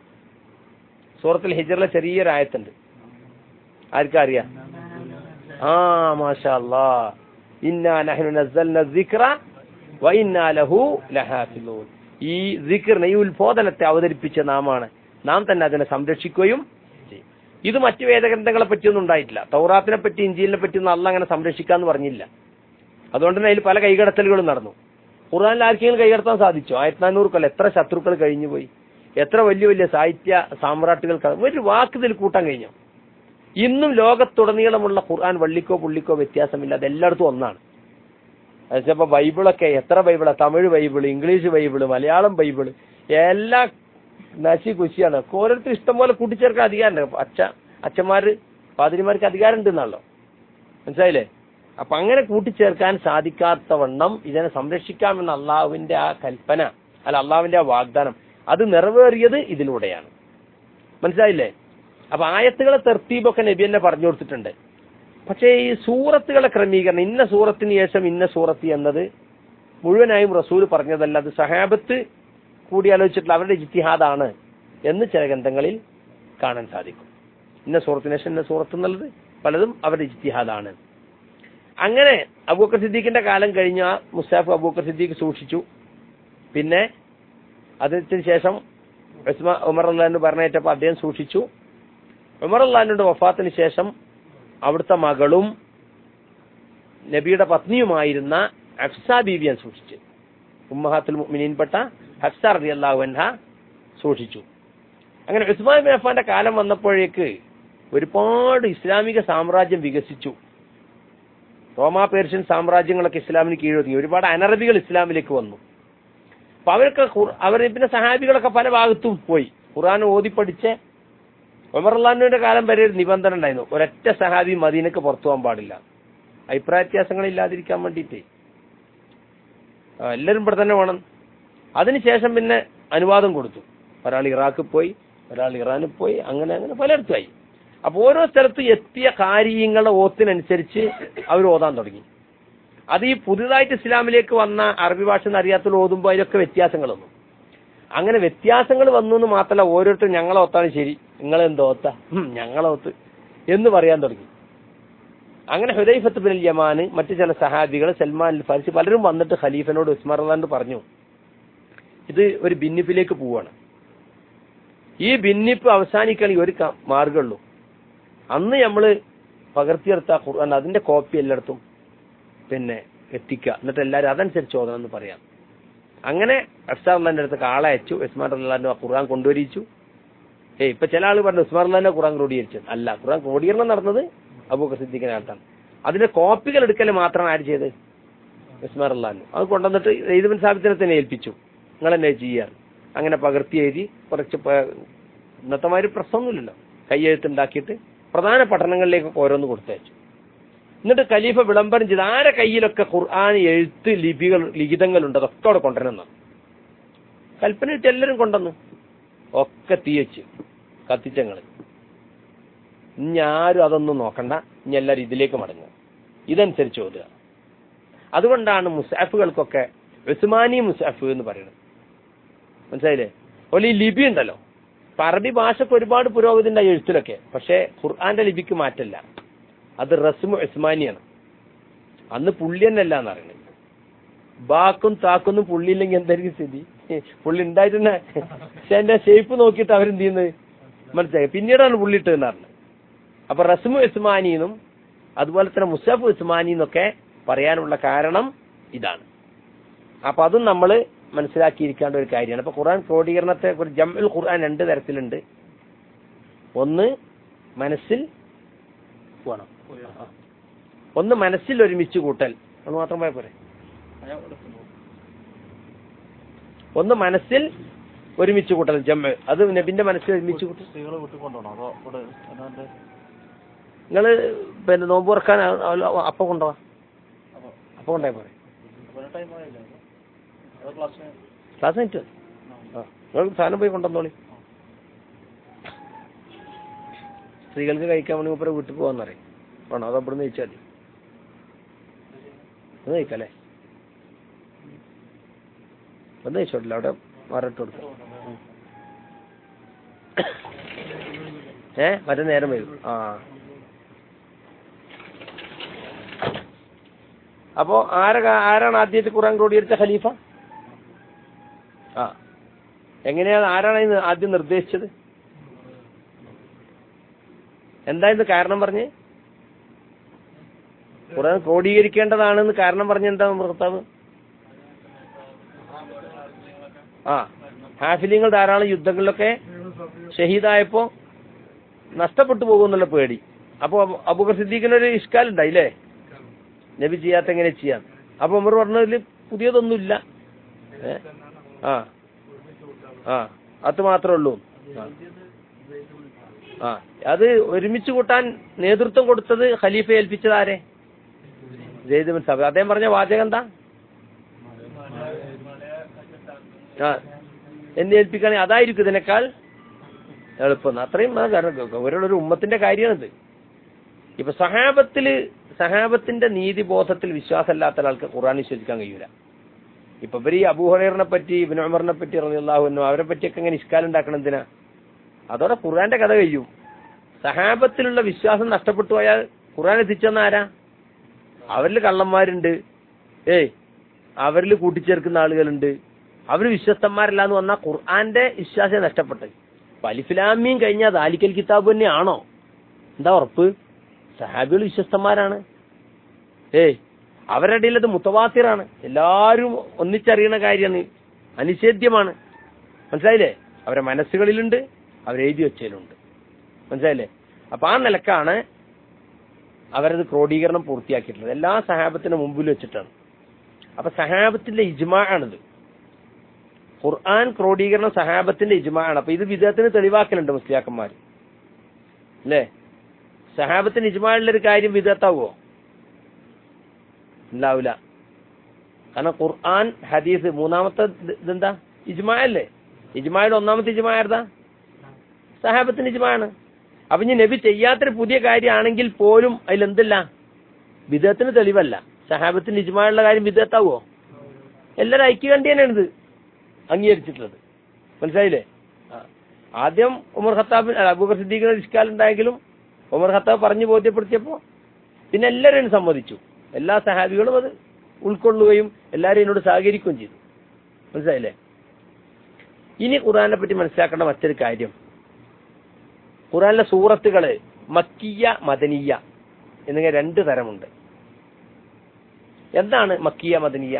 സൂറത്തിൽ ഹിജറിലെ ചെറിയൊരു ആയത്തുണ്ട് ആർക്കാ അറിയാം ആ മാഷാ അല്ലാ ഇന്നാ നഹ്നു നസ്സൽന ദിക്റ വ ഇന്നാ ലഹു ലഹാഫിളൂൻ ഈ ദിക്റിനെ ഈ ഉത്ബോധനത്തെ അവതരിപ്പിച്ച നാമാണ് നാം തന്നെ അതിനെ സംരക്ഷിക്കുകയും ചെയ്യും ഇത് മറ്റു വേദഗ്രന്ഥങ്ങളെ പറ്റിയൊന്നും ഉണ്ടായിട്ടില്ല തൗറാത്തിനെ പറ്റി ഇഞ്ചിലിനെ പറ്റിയൊന്നും അല്ല അങ്ങനെ സംരക്ഷിക്കാന്ന് പറഞ്ഞില്ല അതുകൊണ്ട് തന്നെ അതിൽ പല കൈകടത്തലുകളും നടന്നു ഖുർആനിൽ ആർക്കെങ്കിലും കൈകടത്താൻ സാധിച്ചോ ആയിരത്തി നാനൂറ് കൊല്ലം എത്ര ശത്രുക്കൾ കഴിഞ്ഞു പോയി എത്ര വലിയ വലിയ സാഹിത്യ സാമ്രാട്ടുകൾ ക- ഒരു വാക്ക് ഇതിൽ കൂട്ടാൻ കഴിഞ്ഞോ ഇന്നും ലോകത്തുടനീളമുള്ള ഖുർആൻ വള്ളിക്കോ പുള്ളിക്കോ വ്യത്യാസമില്ലാതെ എല്ലായിടത്തും ഒന്നാണ് അതിപ്പോ ബൈബിളൊക്കെ എത്ര ബൈബിളാ Tamil Bible English Bible Malayalam Bible എല്ലാം നശി കുശിയാണ് ഓരോരുത്തർ ഇഷ്ടം പോലെ കൂട്ടിച്ചേർക്കാൻ അധികാരമുണ്ട് അച്ഛ അച്ഛന്മാര് പാതിരിമാർക്ക് അധികാരം ഉണ്ടെന്നാണല്ലോ മനസ്സിലായില്ലേ അപ്പൊ അങ്ങനെ കൂട്ടിച്ചേർക്കാൻ സാധിക്കാത്തവണ്ണം ഇതിനെ സംരക്ഷിക്കാമെന്ന അള്ളാഹുവിന്റെ ആ കൽപ്പന അല്ല അള്ളാഹുവിന്റെ ആ വാഗ്ദാനം അത് നിറവേറിയത് ഇതിലൂടെയാണ് മനസ്സിലായില്ലേ അപ്പൊ ആയത്തുകളെ തെർത്തീബൊക്കെ നബി തന്നെ പറഞ്ഞു കൊടുത്തിട്ടുണ്ട് പക്ഷേ ഈ സൂറത്തുകളെ ക്രമീകരണം ഇന്ന സൂറത്തിന് ശേഷം ഇന്ന സൂറത്ത് എന്നത് മുഴുവനായും റസൂൽ പറഞ്ഞതല്ല അത് സഹാബത്ത് കൂടിയാലോചിച്ചിട്ടുള്ള അവരുടെ ഇജ്തിഹാദാണ് എന്ന് ചില ഗ്രന്ഥങ്ങളിൽ കാണാൻ സാധിക്കും ഇന്ന സൂറത്തിന് ശേഷം ഇന്ന സൂറത്ത് എന്നുള്ളത് പലതും അവരുടെ ഇജ്തിഹാദാണ് അങ്ങനെ അബൂക്കർ സിദ്ദീഖിന്റെ കാലം കഴിഞ്ഞ മുസ്താഫ് അബൂക്കർ സിദ്ദീഖ് സൂക്ഷിച്ചു പിന്നെ അതിന് ശേഷം ഉസ്മാ ഉമർ അള്ളഹാന് പറഞ്ഞേറ്റപ്പോൾ അദ്ദേഹം സൂക്ഷിച്ചു ഉമർ അള്ളഹാനുടെ വഫാത്തിന് ശേഷം അവിടുത്തെ മകളും നബിയുടെ പത്നിയുമായിരുന്ന ഹഫ്സ ബീവിയൻ സൂക്ഷിച്ചു ഉമ്മഹാത്തുൽ മുഅ്മിനീൻപ്പെട്ട ഹഫ്സ റളിയല്ലാഹു അൻഹ സൂക്ഷിച്ചു അങ്ങനെ ഉസ്മാൻ ബിൻ അഫ്ഫാന്റെ കാലം വന്നപ്പോഴേക്ക് ഒരുപാട് ഇസ്ലാമിക സാമ്രാജ്യം വികസിച്ചു റോമാ പേർഷ്യൻ സാമ്രാജ്യങ്ങളൊക്കെ ഇസ്ലാമിന് കീഴൊതുങ്ങി ഒരുപാട് അനറബികൾ ഇസ്ലാമിലേക്ക് വന്നു അപ്പൊ അവരൊക്കെ ഖുർ- അവർ പിന്നെ സഹാബികളൊക്കെ പല ഭാഗത്തും പോയി ഖുർആൻ ഓതി പഠിച്ച് ഉമർലാനുവിന്റെ കാലം വരെ ഒരു നിബന്ധന ഉണ്ടായിരുന്നു ഒരൊറ്റ സഹാബി മദീനക്ക് പുറത്തു പോകാൻ പാടില്ല അഭിപ്രായ വ്യത്യാസങ്ങൾ ഇല്ലാതിരിക്കാൻ വേണ്ടിയിട്ടേ ആ, എല്ലാവരും ഇവിടെ തന്നെ വേണം അതിനുശേഷം പിന്നെ അനുവാദം കൊടുത്തു ഒരാൾ ഇറാഖിൽ പോയി ഒരാൾ ഇറാനിൽ പോയി അങ്ങനെ അങ്ങനെ പലയിടത്തുമായി അപ്പൊ ഓരോ സ്ഥലത്ത് എത്തിയ കാര്യങ്ങളുടെ ഓത്തിനനുസരിച്ച് അവർ ഓതാൻ തുടങ്ങി അത് ഈ പുതുതായിട്ട് ഇസ്ലാമിലേക്ക് വന്ന അറബി ഭാഷ അറിയാത്തവർ ഓതുമ്പോൾ അതിലൊക്കെ വ്യത്യാസങ്ങൾ വന്നു അങ്ങനെ വ്യത്യാസങ്ങൾ വന്നു എന്ന് മാത്രമല്ല ഓരോരുത്തരും ഞങ്ങളെ ഒത്താണ് ശരി നിങ്ങളെന്തോ ഒത്ത ഞങ്ങളെ ഒത്ത് എന്ന് പറയാൻ തുടങ്ങി അങ്ങനെ ഹുദൈഫത്ത് ബിൻ യമാന് മറ്റു ചില സഹാബികൾ സൽമാൻ അൽ ഫാരിസി പലരും വന്നിട്ട് ഖലീഫനോട് ഉസ്മാൻ പറഞ്ഞു ഇത് ഒരു ഭിന്നിപ്പിലേക്ക് പോവാണ് ഈ ഭിന്നിപ്പ് അവസാനിക്കണമെങ്കിൽ ഒരു ക- മാർഗ്ഗമുള്ളൂ അന്ന് നമ്മള് പകർത്തിയെടുത്ത ഖുർആൻ അതിന്റെ കോപ്പി എല്ലായിടത്തും പിന്നെ എത്തിക്കുക എന്നിട്ട് എല്ലാവരും അതനുസരിച്ച് ഓതണം എന്ന് പറയാം അങ്ങനെ അഫ്സാറിന്റെ അടുത്ത് ആളെ അയച്ചു ഉസ്മാൻ റഹ്ലാന്റെ ഖുർആൻ കൊണ്ടുവരിച്ചു ഏയ് ഇപ്പൊ ചില ആള് പറഞ്ഞു ഉസ്മാൻ റഹ്ലാന്റെ ഖുർആൻ ക്രോഡീകരിച്ചത് അല്ല ഖുർആൻ ക്രോഡീകരണം നടന്നത് അബൂക്കർ സിദ്ദീഖിന്റെ അടുത്താണ് അതിന്റെ കോപ്പികൾ എടുക്കൽ മാത്രമാണ് ആര് ചെയ്ത് ഉസ്മാൻ റഹ്ലാൻ അത് കൊണ്ടുവന്നിട്ട് എയ്തുബിൻ സാബിത്തിനെ തന്നെ ഏൽപ്പിച്ചു നിങ്ങൾ എന്നെ ചെയ്യാൻ അങ്ങനെ പകർത്തി എഴുതി കുറച്ച് പ- ഇന്നത്തെ മാതിരി പ്രശ്നമൊന്നുമില്ലല്ലോ കയ്യെഴുത്തുണ്ടാക്കിയിട്ട് പ്രധാന പഠനങ്ങളിലേക്കൊക്കെ ഓരോന്ന് കൊടുത്തയച്ചു എന്നിട്ട് ഖലീഫ വിളംബരം ചെയ്ത് ആരെ കയ്യിലൊക്കെ ഖുർആൻ എഴുത്ത് ലിപികൾ ലിഖിതങ്ങളുണ്ട് അതൊക്കെ അവിടെ കൊണ്ടുവരണം കൽപ്പന ഇട്ട് എല്ലാവരും കൊണ്ടുവന്നു ഒക്കെ തീയച്ച് കത്തിച്ചങ്ങള് ഇനി ആരും അതൊന്നും നോക്കണ്ട ഇനി എല്ലാവരും ഇതിലേക്ക് മടങ്ങുക ഇതനുസരിച്ച് ഓതുക അതുകൊണ്ടാണ് മുസാഫുകൾക്കൊക്കെ ഉസ്മാനി മുസാഫ് എന്ന് പറയുന്നത് മനസ്സിലായില്ലേ അതുപോലെ ഈ ലിപി ഉണ്ടല്ലോ ഇപ്പൊ അറബി ഭാഷക്ക് ഒരുപാട് പുരോഗതി ഉണ്ടായി എഴുത്തിലൊക്കെ പക്ഷേ ഖുർആന്റെ ലിപിക്ക് മാറ്റല്ല അത് റസ്മു ഉസ്മാനിയാണ് അന്ന് പുള്ളി തന്നെയല്ല എന്ന് പറയുന്നത് ബാക്കും താക്കൊന്നും പുള്ളി ഇല്ലെങ്കിൽ എന്തായിരിക്കും സ്ഥിതി പുള്ളി ഉണ്ടായിട്ടുണ്ടെ പക്ഷെ അതിന്റെ ഷേപ്പ് നോക്കിയിട്ട് അവരെന്ത് ചെയ്യുന്നത് മനസ്സിലായി പിന്നീടാണ് പുള്ളി ഇട്ടതെന്ന് പറഞ്ഞത് അപ്പൊ റസ്മു ഉസ്മാനിന്നും അതുപോലെ തന്നെ മുസഫ് ഉസ്മാനിന്നൊക്കെ പറയാനുള്ള കാരണം ഇതാണ് അപ്പൊ അതും നമ്മൾ മനസ്സിലാക്കിയിരിക്കേണ്ട ഒരു കാര്യമാണ് അപ്പൊ ഖുർആൻ ക്രോഡീകരണത്തെ കുറിച്ച് ജംഉൽ ഖുർആൻ രണ്ട് തരത്തിലുണ്ട് ഒന്ന് മനസ്സിൽ വേണം ആ. ഒന്ന് മനസ്സിൽ ഒരുമിച്ച് കൂട്ടൽ അത് മാത്രം പോയാൽ പോരെ ഒന്ന് മനസ്സിൽ ഒരുമിച്ച് കൂട്ടൽ ജമ്മ അത് നബിന്റെ മനസ്സിൽ ഒരുമിച്ച് കൂട്ടൽ സ്ത്രീകളെ വീട്ടിൽ കൊണ്ടുപോകണം അതോ ഇവിടെ അതാണ്ട് നിങ്ങള് പിന്നെ നോമ്പ് തുറക്കാൻ അപ്പം കൊണ്ടുപോവാ അപ്പൊ അപ്പം കൊണ്ടുപോയാൽ പോരെ പിന്നെ ടൈം ആയില്ല അതോ ക്ലാസ്സിന് ക്ലാസ് കഴിഞ്ഞിട്ട് മതി. ആ നിങ്ങൾ സാധനം പോയി കൊണ്ടുവന്നോളി സ്ത്രീകൾക്ക് കഴിക്കാൻ വേണ്ടി മൂപ്പരെ വീട്ടിൽ പോകാന്നറിയാം വേണോ അത് അവിടെ നിന്ന് കഴിച്ചാൽ മതി ഒന്ന് കഴിക്കല്ലേ ഒന്ന് കഴിച്ചോട്ടില്ല അവിടെ മാറിട്ട് കൊടുക്കാം ഉം. ഏ മറ്റേ നേരം വരും ആ അപ്പോ ആര ആരാണ് ആദ്യമായിട്ട് ഖുറാൻ ക്രോഡീകരിച്ച ഖലീഫ ആ എങ്ങനെയാണ് ആരാണ് ഇത് ആദ്യം നിർദ്ദേശിച്ചത് എന്തായിരുന്നു കാരണം പറഞ്ഞ് ഖുറാൻ ക്രോഡീകരിക്കേണ്ടതാണെന്ന് കാരണം പറഞ്ഞ എന്താ ഭർത്താവ് ആ ഹാഫിലിങ്ങൾ ധാരാളം യുദ്ധങ്ങളിലൊക്കെ ഷഹീദായപ്പോ നഷ്ടപ്പെട്ടു പോകുന്നുള്ള പേടി അപ്പൊ അബൂബക്കർ സിദ്ദീഖിനൊരു ഇഷ്കാൽ ഉണ്ടായില്ലേ നബി ചെയ്യാത്ത എങ്ങനെ ചെയ്യാം അപ്പൊ ഉമർ പറഞ്ഞതിൽ പുതിയതൊന്നുമില്ല ഏ? ആ ആ അത് മാത്രമേ ഉള്ളൂ ആ. ആ അത് ഒരുമിച്ച് കൂട്ടാൻ നേതൃത്വം കൊടുത്തത് ഖലീഫ ഏൽപ്പിച്ചത് ആരെ ജയ്ദ് ബിൻ സാബ് അദ്ദേഹം പറഞ്ഞ വാചകം എന്താ ആ എന്നെ ഏൽപ്പിക്കുകയാണെങ്കിൽ അതായിരിക്കും ഇതിനേക്കാൾ എളുപ്പം അത്രയും ആ കാരണം അവരുടെ ഉമ്മത്തിന്റെ കാര്യമാണിത് ഇപ്പൊ സഹാബത്തില് സഹാബത്തിന്റെ നീതിബോധത്തിൽ വിശ്വാസമില്ലാത്ത ഒരാൾക്ക് ഖുർആൻ വിശ്വസിക്കാൻ കഴിയൂല ഇപ്പൊ ഇവര് ഈ അബൂഹറേറിനെ പറ്റി ഇബിൻ ഉമറിനെ പറ്റി റളിയല്ലാഹു അൻഹു അവരെ പറ്റിയൊക്കെ ഇങ്ങനെ ഇഷ്കാൽ ഉണ്ടാക്കണം എന്തിനാ അതോടെ ഖുർആന്റെ കഥ കഴിയും സഹാബത്തിലുള്ള വിശ്വാസം നഷ്ടപ്പെട്ടു പോയാൽ ഖുർആൻ എത്തിച്ചെന്ന ആരാ അവരിൽ കള്ളന്മാരുണ്ട് ഏയ് അവരിൽ കൂട്ടിച്ചേർക്കുന്ന ആളുകളുണ്ട് അവർ വിശ്വസ്തന്മാരല്ല എന്ന് വന്നാൽ ഖുർആന്റെ വിശ്വാസം നഷ്ടപ്പെട്ടത് അപ്പൊ അലിഫിലാമിയും കഴിഞ്ഞാൽ ദാലിക്കൽ കിതാബ് തന്നെയാണോ എന്താ ഉറപ്പ് സഹാബികൾ വിശ്വസ്തന്മാരാണ് ഏയ് അവരുടെ ഇടയിൽ അത് മുത്തവാത്തിറാണ് എല്ലാവരും ഒന്നിച്ചറിയണ കാര്യമാണ് അനിഷേധ്യമാണ് മനസ്സിലായില്ലേ അവരെ മനസ്സുകളിലുണ്ട് അവരെഴുതി വെച്ചതിലുണ്ട് മനസ്സിലായില്ലേ അപ്പൊ ആ നിലക്കാണ് അവരത് ക്രോഡീകരണം പൂർത്തിയാക്കിയിട്ടുള്ളത് എല്ലാ സഹാബത്തിന് മുമ്പിൽ വെച്ചിട്ടാണ് അപ്പൊ സഹാബത്തിന്റെ ഇജ്മാ ആണിത് ഖുർആൻ ക്രോഡീകരണം സഹാബത്തിന്റെ ഇജ്മാ ആണ് അപ്പൊ ഇത് വിധത്തിന് തെളിവാക്കലുണ്ട് മുസ്ലിയാക്കന്മാർ അല്ലേ സഹാബത്തിന് ഇജ്മാലുള്ള ഒരു കാര്യം വിധത്താവോ ഉണ്ടാവില്ല കാരണം ഖുർആൻ ഹദീസ് മൂന്നാമത്തെ ഇത് ഇതെന്താ ഇജ്മാ അല്ലേ ഇജ്മായുടെ ഒന്നാമത്തെ ഇജ്മാ ആയിരുന്നാ സഹാബത്തിന് ഇജ്മാണ് അപ്പൊ ഇനി നബി ചെയ്യാത്തൊരു പുതിയ കാര്യമാണെങ്കിൽ പോലും അതിൽ എന്തില്ല വിധത്തിന് തെളിവല്ല സഹാബത്തിന് ഇജ്മായുള്ള കാര്യം വിധത്താവോ എല്ലാവരും ഐക്യകണ്ഠി തന്നെയാണ് ഇത് അംഗീകരിച്ചിട്ടുള്ളത് മനസ്സിലായില്ലേ ആ. ആദ്യം ഉമർ ഖത്താബ് അല്ല, അബൂബക്കർ സിദ്ദീഖിന് ഇഷ്കാലുണ്ടായെങ്കിലും ഉമർ ഖത്താബ് പറഞ്ഞു ബോധ്യപ്പെടുത്തിയപ്പോ പിന്നെ എല്ലാവരും സമ്മതിച്ചു എല്ലാ സഹാബികളും അത് ഉൾക്കൊള്ളുകയും എല്ലാവരും എന്നോട് സഹകരിക്കുകയും ചെയ്തു മനസ്സിലായില്ലേ ഇനി ഖുർആനെ പറ്റി മനസ്സിലാക്കേണ്ട മറ്റൊരു കാര്യം ഖുർആനിലെ സൂറത്തുകള് മക്കിയ മദനീയ എന്നിങ്ങനെ രണ്ട് തരമുണ്ട് എന്താണ് മക്കിയ മദനീയ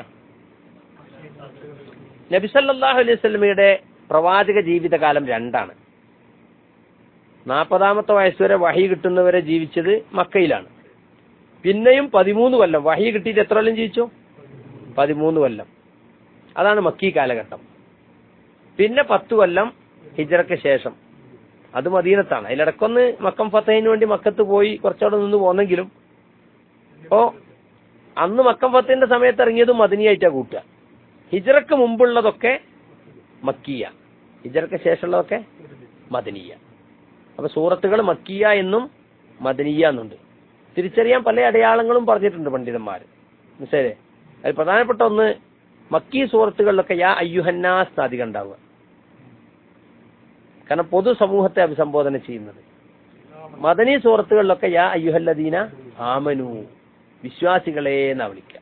നബിസല്ലാഹു അലൈഹി സ്വലമയുടെ പ്രവാചക ജീവിതകാലം രണ്ടാണ് നാൽപ്പതാമത്തെ വയസ്സുവരെ വഹി കിട്ടുന്നവരെ ജീവിച്ചത് മക്കയിലാണ് പിന്നെയും പതിമൂന്ന് കൊല്ലം വഹി കിട്ടിയിട്ട് എത്ര കൊല്ലം ജീവിച്ചു പതിമൂന്ന് കൊല്ലം അതാണ് മക്കി കാലഘട്ടം പിന്നെ പത്ത് കൊല്ലം ഹിജറയ്ക്ക് ശേഷം അത് മദീനത്താണ് അതിലിടക്കൊന്ന് മക്കം ഫത്തഹിന് വേണ്ടി മക്കത്ത് പോയി കുറച്ചവിടെ നിന്ന് പോന്നെങ്കിലും അപ്പോ അന്ന് മക്കം ഫത്തഹിന്റെ സമയത്ത് ഇറങ്ങിയത് മദനിയായിട്ടാ കൂട്ടുക ഹിജറക്ക് മുമ്പുള്ളതൊക്കെ മക്കിയ ഹിജറക്ക് ശേഷമുള്ളതൊക്കെ മദനീയ അപ്പൊ സൂറത്തുകൾ മക്കിയ എന്നും മദനീയ എന്നുണ്ട് തിരിച്ചറിയാൻ പല അടയാളങ്ങളും പറഞ്ഞിട്ടുണ്ട് പണ്ഡിതന്മാർ മനസ്സിലെ അതിൽ പ്രധാനപ്പെട്ട ഒന്ന് മക്കി സൂറത്തുകളിലൊക്കെ യാ അയ്യുഹന്നാസ് അധികം ഉണ്ടാവുക കാരണം പൊതുസമൂഹത്തെ അഭിസംബോധന ചെയ്യുന്നത് മദനി സൂറത്തുകളിലൊക്കെ യാ അയ്യുഹല്ലദീന ആമനു വിശ്വാസികളെ എന്നാ വിളിക്കുക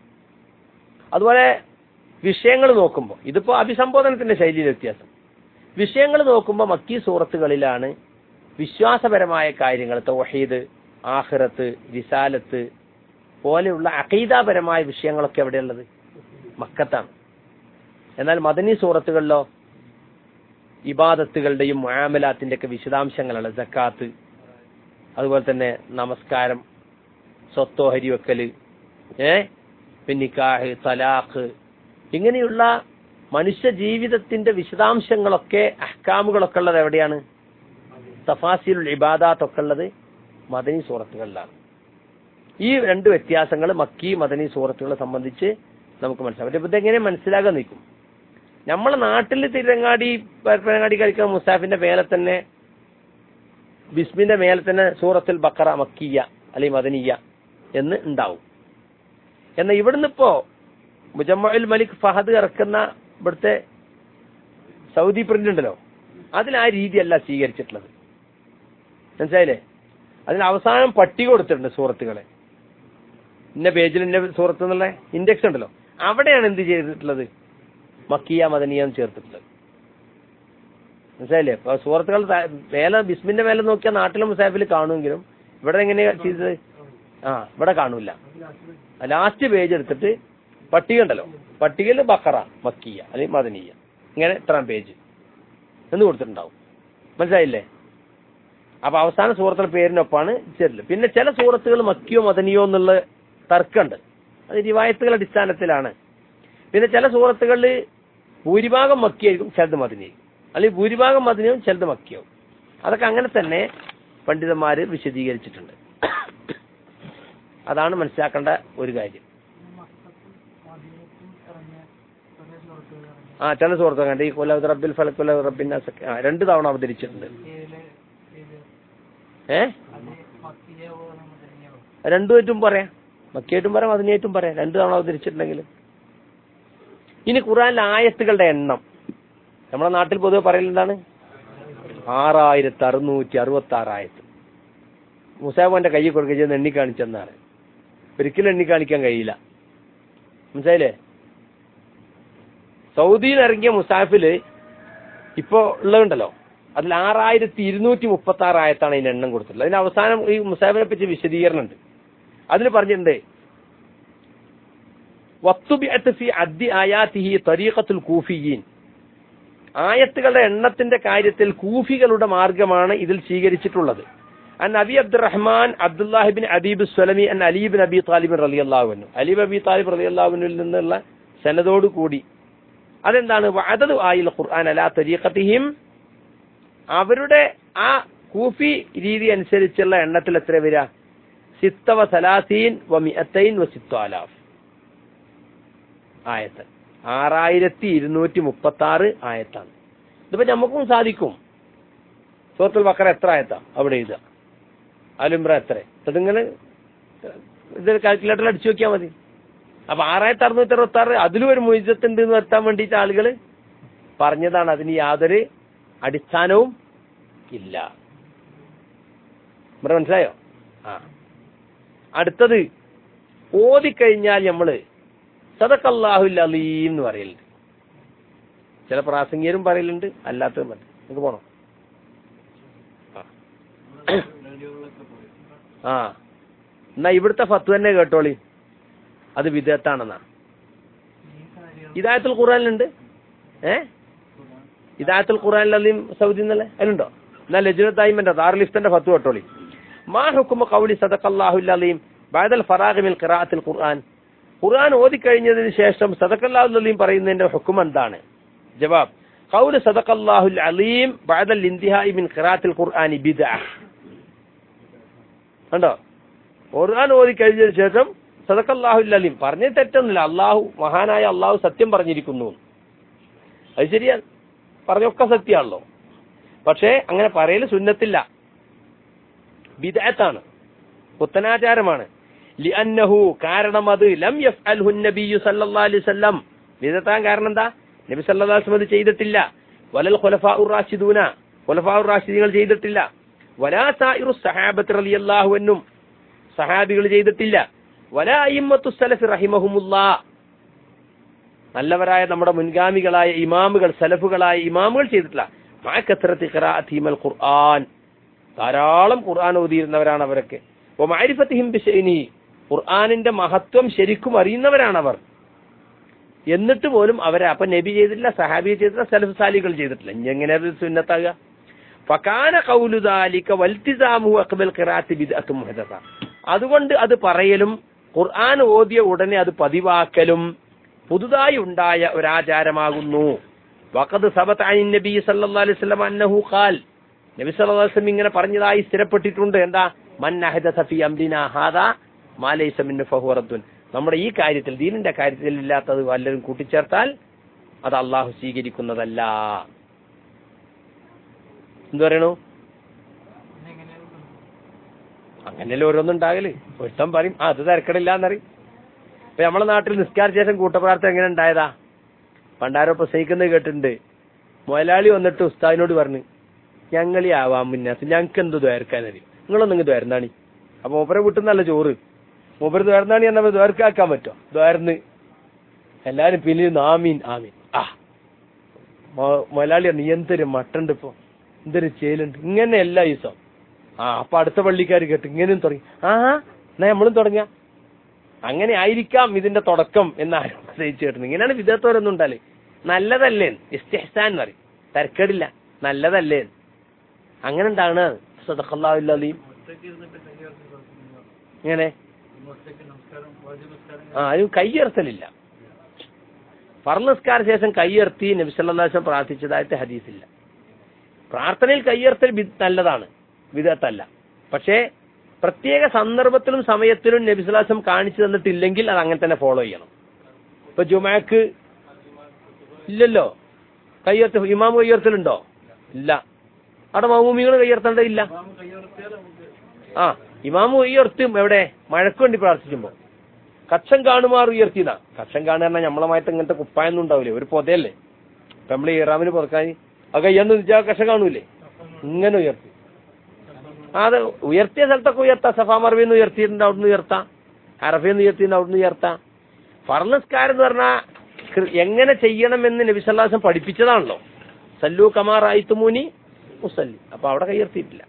അതുപോലെ വിഷയങ്ങൾ നോക്കുമ്പോൾ ഇതിപ്പോ അഭിസംബോധനത്തിന്റെ ശൈലിയിലെ വ്യത്യാസം വിഷയങ്ങൾ നോക്കുമ്പോൾ മക്കി സൂറത്തുകളിലാണ് വിശ്വാസപരമായ കാര്യങ്ങൾ തൗഹീദ് ആഖിറത്ത് റിസാലത്ത് പോലെയുള്ള അഖീദാപരമായ വിഷയങ്ങളൊക്കെ എവിടെയുള്ളത് മക്കത്താണ് എന്നാൽ മദനി സൂറത്തുകളിലോ ഇബാദത്തുകളുടെയും മുആമലാത്തിന്റെ ഒക്കെ വിശദാംശങ്ങളാണ് ജക്കാത്ത് അതുപോലെ തന്നെ നമസ്കാരം സ്വത്തോഹരി വെക്കല് ഏ പിന്നിക്കാഹ് തലാഖ് ഇങ്ങനെയുള്ള മനുഷ്യ ജീവിതത്തിന്റെ വിശദാംശങ്ങളൊക്കെ അഹ്കാമുകളൊക്കെ ഉള്ളത് എവിടെയാണ് തഫാസിലുൽ ഇബാദാത്ത് ഒക്കെ ഉള്ളത് മദനി സൂറത്തുകളിലാണ് ഈ രണ്ട് വ്യത്യാസങ്ങൾ മക്കി മദനി സൂറത്തുകളെ സംബന്ധിച്ച് നമുക്ക് മനസ്സിലാവും പക്ഷെ ഇതെങ്ങനെ മനസ്സിലാകാൻ നിൽക്കും നമ്മളെ നാട്ടിൽ തിരങ്ങാടി പരപ്പനങ്ങാടി കഴിക്കുന്ന മുസാഫിന്റെ മേലെ തന്നെ ബിസ്മിന്റെ മേലെ തന്നെ സൂറത്തുൽ ബക്കറ മക്കിയ അല്ലെങ്കിൽ മദനിയ എന്ന് ഉണ്ടാവും എന്നാൽ ഇവിടുന്ന് ഇപ്പോ മുജമ്മുൽ മലിക് ഫഹദ് ഇറക്കുന്ന ഇവിടുത്തെ സൗദി പ്രിന്റ് ഉണ്ടല്ലോ അതിൽ ആ രീതിയല്ല സ്വീകരിച്ചിട്ടുള്ളത് മനസ്സിലായില്ലേ അതിന് അവസാനം പട്ടിക കൊടുത്തിട്ടുണ്ട് സുഹൃത്തുക്കളെ ഇന്ന പേജിൽ ഇന്ന സുഹൃത്ത് എന്നുള്ള ഇൻഡെക്സ് ഉണ്ടല്ലോ അവിടെയാണ് എന്ത് ചെയ്തിട്ടുള്ളത് മക്കിയ മദനിയ എന്ന് ചേർത്തിട്ടുള്ളത് മനസ്സിലായില്ലേ അപ്പൊ സുഹൃത്തുക്കൾ ത- മേലെ ബിസ്മിന്റെ മേലെ നോക്കിയാൽ നാട്ടിലെ മുസാഫിൽ കാണുമെങ്കിലും ഇവിടെ എങ്ങനെയാ ചെയ്തത് ആ ഇവിടെ കാണൂല ലാസ്റ്റ് പേജ് എടുത്തിട്ട് പട്ടിക ഉണ്ടല്ലോ പട്ടികയിൽ ബക്കറ മക്കിയ അല്ലെങ്കിൽ മദനിയ ഇങ്ങനെ ഇത്രാം പേജ് എന്ന് കൊടുത്തിട്ടുണ്ടാവും മനസ്സിലായില്ലേ അപ്പൊ അവസാന സൂറത്തിലെ പേരിനൊപ്പമാണ് ചേരല് പിന്നെ ചില സൂറത്തുകൾ മക്കിയോ മദനിയോ എന്നുള്ള തർക്കമുണ്ട് അത് റിവായത്തുകളുടെ അടിസ്ഥാനത്തിലാണ് പിന്നെ ചില സൂറത്തുകളിൽ ഭൂരിഭാഗം മക്കിയായിരിക്കും ചിലത് മദനിയായിരിക്കും അല്ലെങ്കിൽ ഭൂരിഭാഗം മദനിയും ചിലത് മക്കിയാവും അതൊക്കെ അങ്ങനെ തന്നെ പണ്ഡിതന്മാര് വിശദീകരിച്ചിട്ടുണ്ട് അതാണ് മനസ്സിലാക്കേണ്ട ഒരു കാര്യം ആ ചില സുഹൃത്തുക്കൾ കണ്ട് ഈ കൊല്ലം റബ്ബിൽ ഫലക് കൊല്ലം റബ്ബിൻ നാസ് ഒക്കെ ആ, രണ്ട് തവണ അവതരിച്ചിട്ടുണ്ട് ഏ രണ്ടുമായിട്ടും പറയാം മക്കിയായിട്ടും പറയാം അതിനായിട്ടും പറയാം രണ്ടു തവണ അവതരിച്ചിട്ടുണ്ടെങ്കിൽ ഇനി ഖുറാനിലെ ആയത്തുകളുടെ എണ്ണം നമ്മുടെ നാട്ടിൽ പൊതുവെ പറയലെന്താണ് ആറായിരത്തി അറുന്നൂറ്റി അറുപത്തി ആറ് ആയത്ത് മുസാബോന്റെ കൈ കൊടുക്കുക ചെയ്യുന്ന എണ്ണി കാണിച്ചെന്നാണ് ഒരിക്കലും എണ്ണി കാണിക്കാൻ കഴിയില്ല മനസ്സിലായില്ലേ സൗദിയിൽ ഇറങ്ങിയ മുസാഫില് ഇപ്പോ ഉള്ളതുണ്ടല്ലോ അതിൽ ആറായിരത്തി ഇരുന്നൂറ്റി മുപ്പത്തി ആറ് ആയത്താണ് അതിന് എണ്ണം കൊടുത്തിട്ടുള്ളത് അതിന് അവസാനം ഈ മുസാഫിനെ പറ്റി വിശദീകരണം ഉണ്ട് അതിൽ പറഞ്ഞിട്ടുണ്ട് വത്തുബിഅത്ത് ഫി അദ്ദി ആയാത്തിഹി തരീഖത്തുൽ കൂഫിയീൻ ആയത്തുകളുടെ എണ്ണത്തിന്റെ കാര്യത്തിൽ കൂഫികളുടെ മാർഗമാണ് ഇതിൽ സ്വീകരിച്ചിട്ടുള്ളത് അൻ അബി അബ്ദുറഹ്മാൻ അബ്ദുല്ലാഹിബിൻ അബീബ് സ്വലമി അൻ അലീബിൻ അബി താലിബിൻ റലി അള്ളാഹുവിനു അലീബ് അബി താലിബ് റലി അള്ളാഹുവിനിൽ നിന്നുള്ള സനതോട് കൂടി അതെന്താണ് വഅദദു ആയിൽ ഖുർആൻ അലാ തരീഖത്തിഹിം അവരുടെ ആ കൂഫി രീതി അനുസരിച്ചുള്ള എണ്ണത്തിൽ എത്ര വരിക സിത്തവ സലാസീൻ വ മിഅത്തൈൻ വ സിത്വാലാഫ് ആയത്ത് ആറായിരത്തി ഇരുന്നൂറ്റി മുപ്പത്തി ആറ് ആയത്താണ് ഇതിപ്പോ നമുക്കും സാധിക്കും സൂറത്തുൽ ബക്കറ എത്ര ആയത്താ അവിടെ എഴുതുക അലുംബ്ര എത്ര അതിങ്ങനെ ഇത് കാൽക്കുലേറ്ററിൽ അടിച്ചു നോക്കിയാൽ മതി അപ്പൊ ആറായിരത്തി അറുന്നൂറ്റി അറുപത്തി ആറ് അതിലും ഒരു മുയിസത്തുണ്ട് എന്ന് വരുത്താൻ വേണ്ടിയിട്ട് ആളുകൾ പറഞ്ഞതാണ് അതിന് യാതൊരു അടിസ്ഥാനവും ഇല്ല ഇവിടെ മനസ്സിലായോ ആ അടുത്തത് ഓതിക്കഴിഞ്ഞാൽ നമ്മള് സദക്കല്ലാഹുൽ അലീം എന്ന് പറയലുണ്ട് ചില പ്രാസംഗികരും പറയലുണ്ട് അല്ലാത്തതും പറയും നിങ്ങൾക്ക് പോണോ ആ എന്നാ ഇവിടുത്തെ ഫത്ത് തന്നെ കേട്ടോളി അത് വിദേത്താണെന്നാ ഇതായത്തുൽ ഖുറാനിലുണ്ട് ഏ ഇതായത്തുൽ ഖുറാനിൽ അലീം സൗദി എന്നല്ലേ അതിലുണ്ടോ എന്നാ ലജുനത്തായിമന്റെ ദാറുലിഫ്തന്റെ ഫത്ത് കേട്ടോളി മാ ഹുക്കുമ കൗലി സദക്കല്ലാഹുൽ അലീം ബാദൽ ഫറാഖിമിൽ ഖിറാഅത്തിൽ ഖുർആൻ ഖുർആൻ ഓതിക്കഴിഞ്ഞതിന് ശേഷം സദക്കല്ലാഹുൽ അലീം പറയുന്നതിന്റെ ഹുക്കും എന്താണ് ജവാബ് ഖൗല് സദക്കല്ലാഹുൽ അലീം ബഅദൽ ഇന്തിഹാഇ മിൻ ഖിറാഅത്തിൽ ഖുർആനി ബിദ്അ കണ്ടോ ഖുർആൻ ഓതിക്കഴിഞ്ഞതിന് ശേഷം സദക്കല്ലാഹുൽ അലീം പറഞ്ഞ തെറ്റൊന്നുമില്ല അള്ളാഹു മഹാനായ അള്ളാഹു സത്യം പറഞ്ഞിരിക്കുന്നു അത് ശരിയാ പറഞ്ഞൊക്കെ സത്യമാണല്ലോ പക്ഷേ അങ്ങനെ പറയൽ സുന്നത്തില്ല ബിദഅത്താണ് പുത്തനാചാരമാണ് ലിഅന്നഹു കാരണം അത് ലം യഫ്അൽഹു നബിയ്യു സല്ലല്ലാഹു അലൈഹി വസല്ലം ബിദഅത്താൻ കാരണം എന്താ നബി സല്ലല്ലാഹു അലൈഹി വസല്ലം ചെയ്തിട്ടില്ല വലൽ ഖുലഫാഉർ റാഷിദൂന ഖുലഫാഉർ റാഷിദീങ്ങൾ ചെയ്തിട്ടില്ല വലാ സായിറു സഹാബത്ത് റളിയല്ലാഹു അൻഹും സഹാബികൾ ചെയ്തിട്ടില്ല വലാ അയിമ്മത്തു സലഫ് റഹിമഹുമുല്ലാ നല്ലവരായ നമ്മുടെ മുൻഗാമികളായ ഇമാമുകൾ സലഫുകളായ ഇമാമുകൾ ചെയ്തിട്ടില്ല മാ കത്രത്തി ഖിറാഅത്തിഹിമൽ ഖുർആൻ ധാരാളം ഖുർആൻ ഓതിയിരുന്നവരാണ് അവരൊക്കെ ഓ മാരിഫത്തിഹിം ബിശൈനി ഖുർആനിന്റെ മഹത്വം ശരിക്കും അറിയുന്നവരാണ് അവർ എന്നിട്ട് പോലും അവരെ അപ്പൊ നബി ചെയ്തിട്ടില്ല സഹാബി ചെയ്തിട്ടില്ല സലഫ് സാലികൾ ചെയ്തിട്ടില്ല ഇനി എങ്ങനെ അത് സുന്നത്താകുക ഫകാന ഖൗലു ദാലിക വൽതിസാമുഹു അഖ്ബൽ ഖിറാഅത്തി ബിദ്അത്തും മുഹദസ അതുകൊണ്ട് അത് പറയലും ഖുർആൻ ഓതിയ ഉടനെ അത് പതിവാക്കലും പുതുതായി ഉണ്ടായ ഒരാചാരമാകുന്നു വഖദ് സബത അൻ നബി സല്ലല്ലാഹു അലൈഹി വസല്ലം അന്നഹു ഖാൽ നബി സല്ലല്ലാഹു അലൈഹി വസല്ലം ഇങ്ങനെ പറഞ്ഞതായി സ്ഥിരപ്പെട്ടിട്ടുണ്ട് എന്താ മൻ അഹദസ ഫി അംരിനാ ഹാദാ മാ ലൈസ മിന്നു ഫഹുവ റദ്ദുൻ നമ്മുടെ ഈ കാര്യത്തിൽ ദീനിന്റെ കാര്യത്തിൽ ഇല്ലാത്തത് വല്ലതും കൂട്ടിച്ചേർത്താൽ അത് അള്ളാഹു സ്വീകരിക്കുന്നതല്ല എന്തു പറയണു അങ്ങനെയല്ലേ ഓരോന്നുണ്ടാകല് ഒരുത്തം പറയും ആ അത് തിരക്കടില്ല എന്നറിയും ഇപ്പൊ നമ്മളെ നാട്ടിൽ നിസ്കാര ശേഷം കൂട്ടപ്രാർത്ഥന എങ്ങനെ ഉണ്ടായതാ പണ്ടാരോ പ്രസംഗിക്കുന്നത് കേട്ടിട്ടുണ്ട് മുതലാളി വന്നിട്ട് ഉസ്താദിനോട് പറഞ്ഞു ഞങ്ങളീ ആവാം മുന്നാസ് ഞങ്ങൾക്ക് എന്ത് ദ്വാരക്കാനറിയും നിങ്ങളൊന്നും ഇങ്ങ് ദ്വാരന്താണി അപ്പൊ മൂപ്പരെ വീട്ടിൽ നിന്നല്ല ചോറ് മൂപ്പര് ദ്വാരന്താണി എന്നാ ദ്വാരക്കാക്കാൻ പറ്റോ ദ്വാരന്ന് എല്ലാരും പിന്നെ ആമീൻ ആമീൻ ആ മൊ- മുതലാളി നീ എന്തൊരു മട്ടുണ്ട് ഇപ്പൊ എന്തൊരു ചേലുണ്ട് ഇങ്ങനെ എല്ലാ ദിവസം ആ അപ്പൊ അടുത്ത പള്ളിക്കാർ കേട്ട് ഇങ്ങനെയും തുടങ്ങി ആ എന്നാ നമ്മളും തുടങ്ങിയ അങ്ങനെ ആയിരിക്കാം ഇതിന്റെ തുടക്കം എന്ന് ആരും ആശ്രയിച്ചു കേട്ടു ഇങ്ങനെയാണ് വിധേയത്തോരൊന്നും ഉണ്ടാല് നല്ലതല്ലേ ഇസ്തിഹ്സാൻ എന്ന് പറയും തരക്കേടില്ല നല്ലതല്ലേ അങ്ങനെ ഉണ്ടാകണ സദഖല്ലാഹുല്ലീം ഇങ്ങനെ ആ അത് കയ്യർത്തലില്ല ഫർനിസ്കാര ശേഷം കയ്യർത്തി നബിസല്ലാസം പ്രാർത്ഥിച്ചതായിട്ട് ഹദീസില്ല പ്രാർത്ഥനയിൽ കയ്യർത്തൽ ബിദ് നല്ലതാണ് വിധത്തല്ല പക്ഷേ പ്രത്യേക സന്ദർഭത്തിലും സമയത്തിലും നബിസ്ലാസം കാണിച്ചു തന്നിട്ടില്ലെങ്കിൽ അത് അങ്ങനെ തന്നെ ഫോളോ ചെയ്യണം ഇപ്പൊ ജുമാക്ക് ഇല്ലല്ലോ കയ്യർത്ത ഇമാം കയ്യർത്തലുണ്ടോ ഇല്ല അവിടെ മൗമികൾ കയ്യർത്തേണ്ടതില്ല ആ ഇമാമു ഉയർത്തും എവിടെ മഴക്ക് വേണ്ടി പ്രാർത്ഥിക്കുമ്പോ കക്ഷം കാണുമാർ ഉയർത്തിയതാ കക്ഷം കാണുക പറഞ്ഞാൽ നമ്മളമായിട്ട് ഇങ്ങനത്തെ കുപ്പായൊന്നും ഉണ്ടാവില്ലേ ഒരു പൊതയല്ലേ ഇപ്പൊ നമ്മൾ ഇറാമിന് പുറക്കാൻ ആ കയ്യാന്ന് വെച്ചാൽ കക്ഷം കാണൂലേ ഇങ്ങനെ ഉയർത്തി അത് ഉയർത്തിയ സ്ഥലത്തൊക്കെ ഉയർത്താം സഫാ മറവിന്ന് ഉയർത്തിയിട്ടുണ്ട് അവിടുന്ന് ഉയർത്താം അറഫിന്ന് ഉയർത്തിയിട്ടുണ്ട് അവിടുന്ന് ഉയർത്താം ഫർണസ്കാരം എന്ന് പറഞ്ഞാൽ കൃ- എങ്ങനെ ചെയ്യണമെന്ന് നബിസല്ലാസം പഠിപ്പിച്ചതാണല്ലോ സല്ലു കമാർ ആയിത്തുമൂനി മുസല്ലി അപ്പൊ അവിടെ കയ്യർത്തിയിട്ടില്ല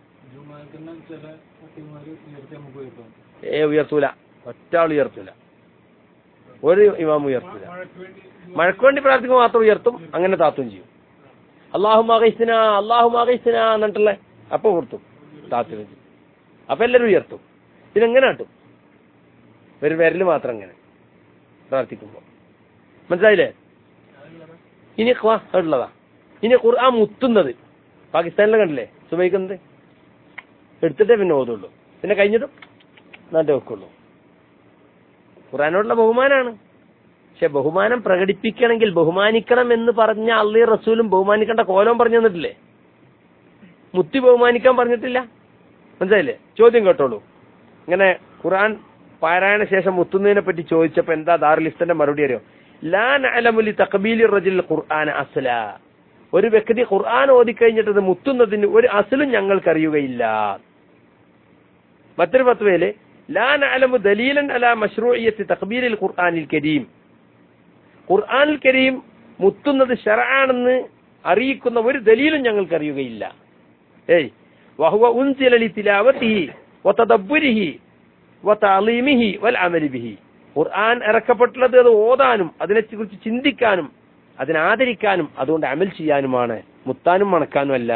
ഏ ഉയർത്തൂല ഒറ്റ ആൾ ഉയർത്തൂല ഒരു ഇമാം ഉയർത്തൂല മഴക്ക് വേണ്ടി പ്രാർത്ഥിക്കുമ്പോൾ മാത്രം ഉയർത്തും അങ്ങനെ താത്തും ചെയ്യും അള്ളാഹു മകൈസിന അള്ളാഹു മകൈസിന എന്നിട്ടുള്ള അപ്പൊ ഉയർത്തും താത്തുകയും ചെയ്യും അപ്പൊ എല്ലാവരും ഉയർത്തും ഇതിനെങ്ങനെ കാട്ടും ഒരു വിരല് മാത്രം അങ്ങനെ പ്രാർത്ഥിക്കുമ്പോ മനസ്സിലായില്ലേ ഇനി ഖുആ ഉള്ളതാ ഇനി ഖുർആൻ മുത്തുന്നത് പാകിസ്ഥാനിലെ കണ്ടില്ലേ സുബൈക്കുന്നത് എടുത്തിട്ടേ പിന്നെ ഓതുള്ളൂ പിന്നെ കഴിഞ്ഞിട്ടും എന്നാട്ടേ വെക്കുള്ളൂ ഖുർആനോടുള്ള ബഹുമാനാണ് പക്ഷെ ബഹുമാനം പ്രകടിപ്പിക്കണമെങ്കിൽ ബഹുമാനിക്കണം എന്ന് പറഞ്ഞ അള്ളി റസൂലും ബഹുമാനിക്കേണ്ട കോലം പറഞ്ഞു തന്നിട്ടില്ലേ മുത്തി ബഹുമാനിക്കാൻ പറഞ്ഞിട്ടില്ല മനസ്സിലായില്ലേ ചോദ്യം കേട്ടോളൂ ഇങ്ങനെ ഖുർആൻ പാരായണ ശേഷം മുത്തുന്നതിനെ പറ്റി ചോദിച്ചപ്പോ എന്താ ദാറുലിസ്തന്റെ മറുപടി അറിയോ ലാ നഅലമുലി തഖബീലി റജുൽ ഖുർആൻ അസ്ല ഒരു വ്യക്തി ഖുർആൻ ഓതിക്കഴിഞ്ഞിട്ട് ഇത് മുത്തുന്നതിന് ഒരു അസലും ഞങ്ങൾക്കറിയുകയില്ല മറ്റൊരു ഫത്വയില് ലാ നഅലമു ദലീലൻ അലാ മഷ്റൂഇയത്തി തഖബീലിൽ ഖുർആനിൽ കരീം ഖുർആനിൽ കരീം മുത്തുന്നത് ഷർആണെന്ന് അറിയിക്കുന്ന ഒരു ദലീലും ഞങ്ങൾക്ക് അറിയുകയില്ല ഏയ് വഹുവ ഉൻസില ലിതിലാവതിഹി വതദബ്ബുരിഹി വതഅലീമിഹി വൽ അമലി ബിഹി ഖുർആൻ ഇറക്കപ്പെട്ടുള്ളത് അത് ഓതാനും അതിനെക്കുറിച്ച് ചിന്തിക്കാനും അതിനെ ആദരിക്കാനും അതുകൊണ്ട് അമൽ ചെയ്യാനുമാണ് മുത്താനും മണക്കാനും അല്ല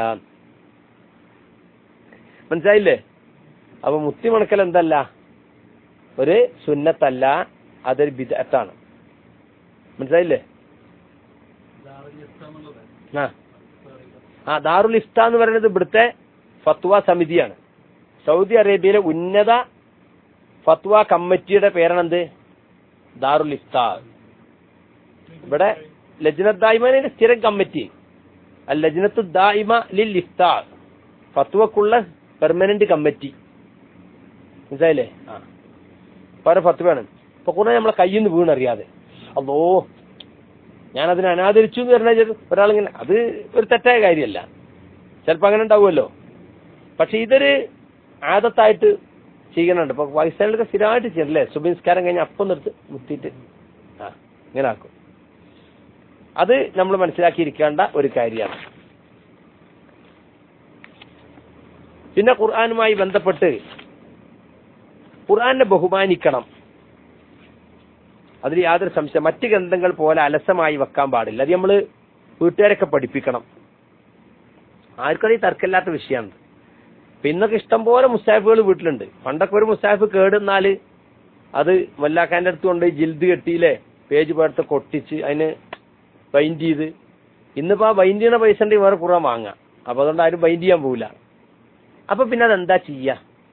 മനസ്സിലായില്ലേ അപ്പൊ മുത്തി മണക്കൽ എന്തല്ല ഒരു സുന്നത്തല്ല അതൊരു ബിദഅത്താണ് മനസ്സിലായില്ലേ ആ ആ ദാറുൽ ഇഫ്ത എന്ന് പറയുന്നത് ഇവിടുത്തെ ഫത്വ സമിതിയാണ് സൗദി അറേബ്യയിലെ ഉന്നത ഫത്വ കമ്മിറ്റിയുടെ പേരാണെന്ത് ദാറുൽ ഇഫ്ത ഇവിടെ ലജ്നത്ത് ദായിമന്റെ സ്ഥിരം കമ്മിറ്റി അൽ ലജ്നത്തു ദായിമ ലിൽ ഇഫ്ത ഫത്വക്കുള്ള പെർമനന്റ് കമ്മിറ്റി മനസ്സിലായില്ലേ ആ പല ഫത്വയാണ് ഇപ്പൊ കുറെ നമ്മളെ കയ്യിൽ നിന്ന് വീണറിയാതെ അതോ ഞാൻ അതിനെ അനാദരിച്ചു എന്ന് പറഞ്ഞാൽ ഒരാളിങ്ങനെ അത് ഒരു തെറ്റായ കാര്യമല്ല ചിലപ്പോൾ അങ്ങനെ ഉണ്ടാവുമല്ലോ പക്ഷെ ഇതൊരു ആദത്തായിട്ട് ചെയ്യണുണ്ട് ഇപ്പൊ പാകിസ്ഥാനിലൊക്കെ സ്ഥിരമായിട്ട് ചെയ്യണല്ലേ സുബിൻസ്കാരം കഴിഞ്ഞ് അപ്പം നിർത്ത് മുത്തിയിട്ട് ആ ഇങ്ങനെ ആക്കും അത് നമ്മൾ മനസ്സിലാക്കിയിരിക്കേണ്ട ഒരു കാര്യമാണ് പിന്നെ ഖുർആാനുമായി ബന്ധപ്പെട്ട് ഖുർആാനെ ബഹുമാനിക്കണം അതിൽ യാതൊരു സംശയം മറ്റ് ഗ്രന്ഥങ്ങൾ പോലെ അലസമായി വെക്കാൻ പാടില്ല അത് നമ്മൾ വീട്ടുകാരൊക്കെ പഠിപ്പിക്കണം ആർക്കും ഈ തർക്കമില്ലാത്ത വിഷയമാണ് ഇപ്പൊ ഇന്നൊക്കെ ഇഷ്ടം പോലെ മുസ്താഫുകൾ വീട്ടിലുണ്ട് പണ്ടൊക്കെ ഒരു മുസ്താഫ് കേടുന്നാല് അത് വല്ലാക്കാന്റെ അടുത്ത് കൊണ്ട് ജിൽദ് കെട്ടിയില്ലേ പേജ് പേർത്ത് കൊട്ടിച്ച് അതിന് ബൈൻഡ് ചെയ്ത് ഇന്നിപ്പോ ആ ബൈൻഡ് ചെയ്യണ പൈസ ഉണ്ടെങ്കിൽ വേറെ കുറേ വാങ്ങാം അപ്പൊ അതുകൊണ്ട് ആരും ബൈൻഡ് ചെയ്യാൻ പോവില്ല അപ്പൊ പിന്നെ അതെന്താ ചെയ്യാ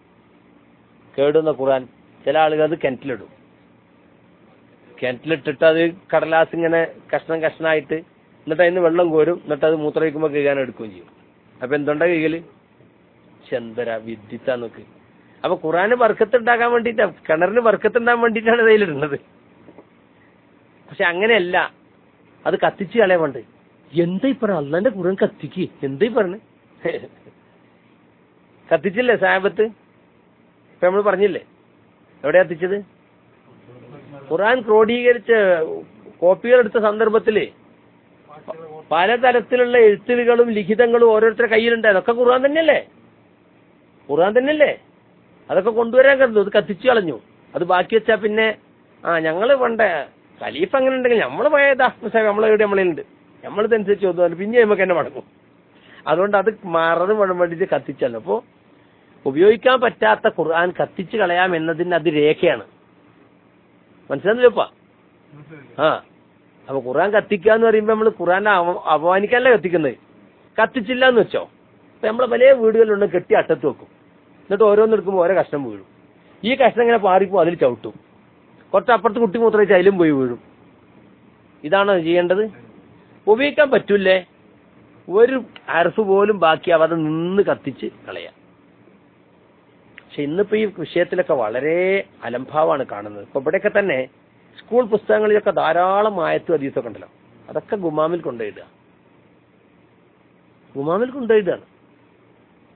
കേടുന്ന ഖുറാൻ ചില ആളുകൾ അത് കിണറ്റിലിടും കിണറ്റിലിട്ടിട്ട് അത് കടലാസ് ഇങ്ങനെ കഷ്ണം കഷ്ണമായിട്ട് എന്നിട്ട് അതിന് വെള്ളം കോരും എന്നിട്ട് അത് മൂത്രമൊഴിക്കുമ്പോൾ കഴുകാൻ എടുക്കുകയും ചെയ്യും അപ്പൊ എന്തുണ്ടാ കഴുകല് ചന്തര വിദ്യുത്ത നോക്ക് അപ്പൊ ഖുറാന് വർക്കത്ത് ഉണ്ടാക്കാൻ വേണ്ടിട്ടാ കിണറിന് വർക്കത്ത് ഉണ്ടാകാൻ വേണ്ടിയിട്ടാണ് ഇതിലിടുന്നത് പക്ഷെ അങ്ങനെയല്ല അത് കത്തിച്ച് കളയാൻ വേണ്ട എന്താ ഈ പറഞ്ഞ അള്ളാന്റെ ഖുറാൻ കത്തിക്ക് എന്താ ഈ പറഞ്ഞ് കത്തിച്ചില്ലേ സാബത്ത് ഇപ്പൊ നമ്മൾ പറഞ്ഞില്ലേ എവിടെ കത്തിച്ചത് ഖുറാൻ ക്രോഡീകരിച്ച് കോപ്പികൾ എടുത്ത സന്ദർഭത്തില് പലതരത്തിലുള്ള എഴുത്തുകളും ലിഖിതങ്ങളും ഓരോരുത്തരുടെ കയ്യിലുണ്ട് അതൊക്കെ ഖുർആൻ തന്നെയല്ലേ ഖുർആൻ തന്നെയല്ലേ അതൊക്കെ കൊണ്ടുവരാൻ കരുതു അത് കത്തിച്ചു കളഞ്ഞു അത് ബാക്കി വെച്ചാ പിന്നെ ആ ഞങ്ങള് പണ്ട് ഖലീഫ് അങ്ങനെ ഉണ്ടെങ്കിൽ നമ്മള് പോയതാ മുസാഫ് നമ്മളെ ഇവിടെ നമ്മളുണ്ട് നമ്മളിതനുസരിച്ച് ഒന്നും പിന്നെ നമുക്ക് തന്നെ മടങ്ങും അതുകൊണ്ട് അത് മറന്ന് വേണം വേണ്ടിയിട്ട് കത്തിച്ചല്ലോ അപ്പോ ഉപയോഗിക്കാൻ പറ്റാത്ത ഖുർആൻ കത്തിച്ചു കളയാം എന്നതിന് അത് രേഖയാണ് മനസ്സിലാന്നില്ലപ്പാ ആ അപ്പൊ ഖുർആൻ കത്തിക്കുക എന്ന് പറയുമ്പോ നമ്മൾ ഖുർആനെ അവ- അപമാനിക്കാനല്ലേ കത്തിക്കുന്നത് കത്തിച്ചില്ല എന്ന് വെച്ചോ ഇപ്പൊ നമ്മളെ പല വീടുകളിലുണ്ട് കെട്ടി അട്ടത്ത് വെക്കും എന്നിട്ട് ഓരോന്ന് എടുക്കുമ്പോൾ ഓരോ കഷ്ണം വീഴും ഈ കഷ്ണം ഇങ്ങനെ പാറിപ്പോ അതിൽ ചവിട്ടും കുറച്ച് അപ്പുറത്ത് കുട്ടി മൂത്രമൊഴിച്ച് അതിലും പോയി വീഴും ഇതാണോ ചെയ്യേണ്ടത് ഉപയോഗിക്കാൻ പറ്റൂലേ ഒരു അരഫ് പോലും ബാക്കിയാവാതെ നിന്ന് കത്തിച്ച് കളയാം പക്ഷെ ഇന്നിപ്പോ ഈ വിഷയത്തിലൊക്കെ വളരെ അലംഭാവമാണ് കാണുന്നത് ഇപ്പൊ ഇവിടെയൊക്കെ തന്നെ സ്കൂൾ പുസ്തകങ്ങളിലൊക്കെ ധാരാളം ആയത്തും അതീസൊക്കെ ഉണ്ടല്ലോ അതൊക്കെ ഗുമാമിൽ കൊണ്ടുപോയിടുക ഗുമാമിൽ കൊണ്ടുപോയിടുകയാണ്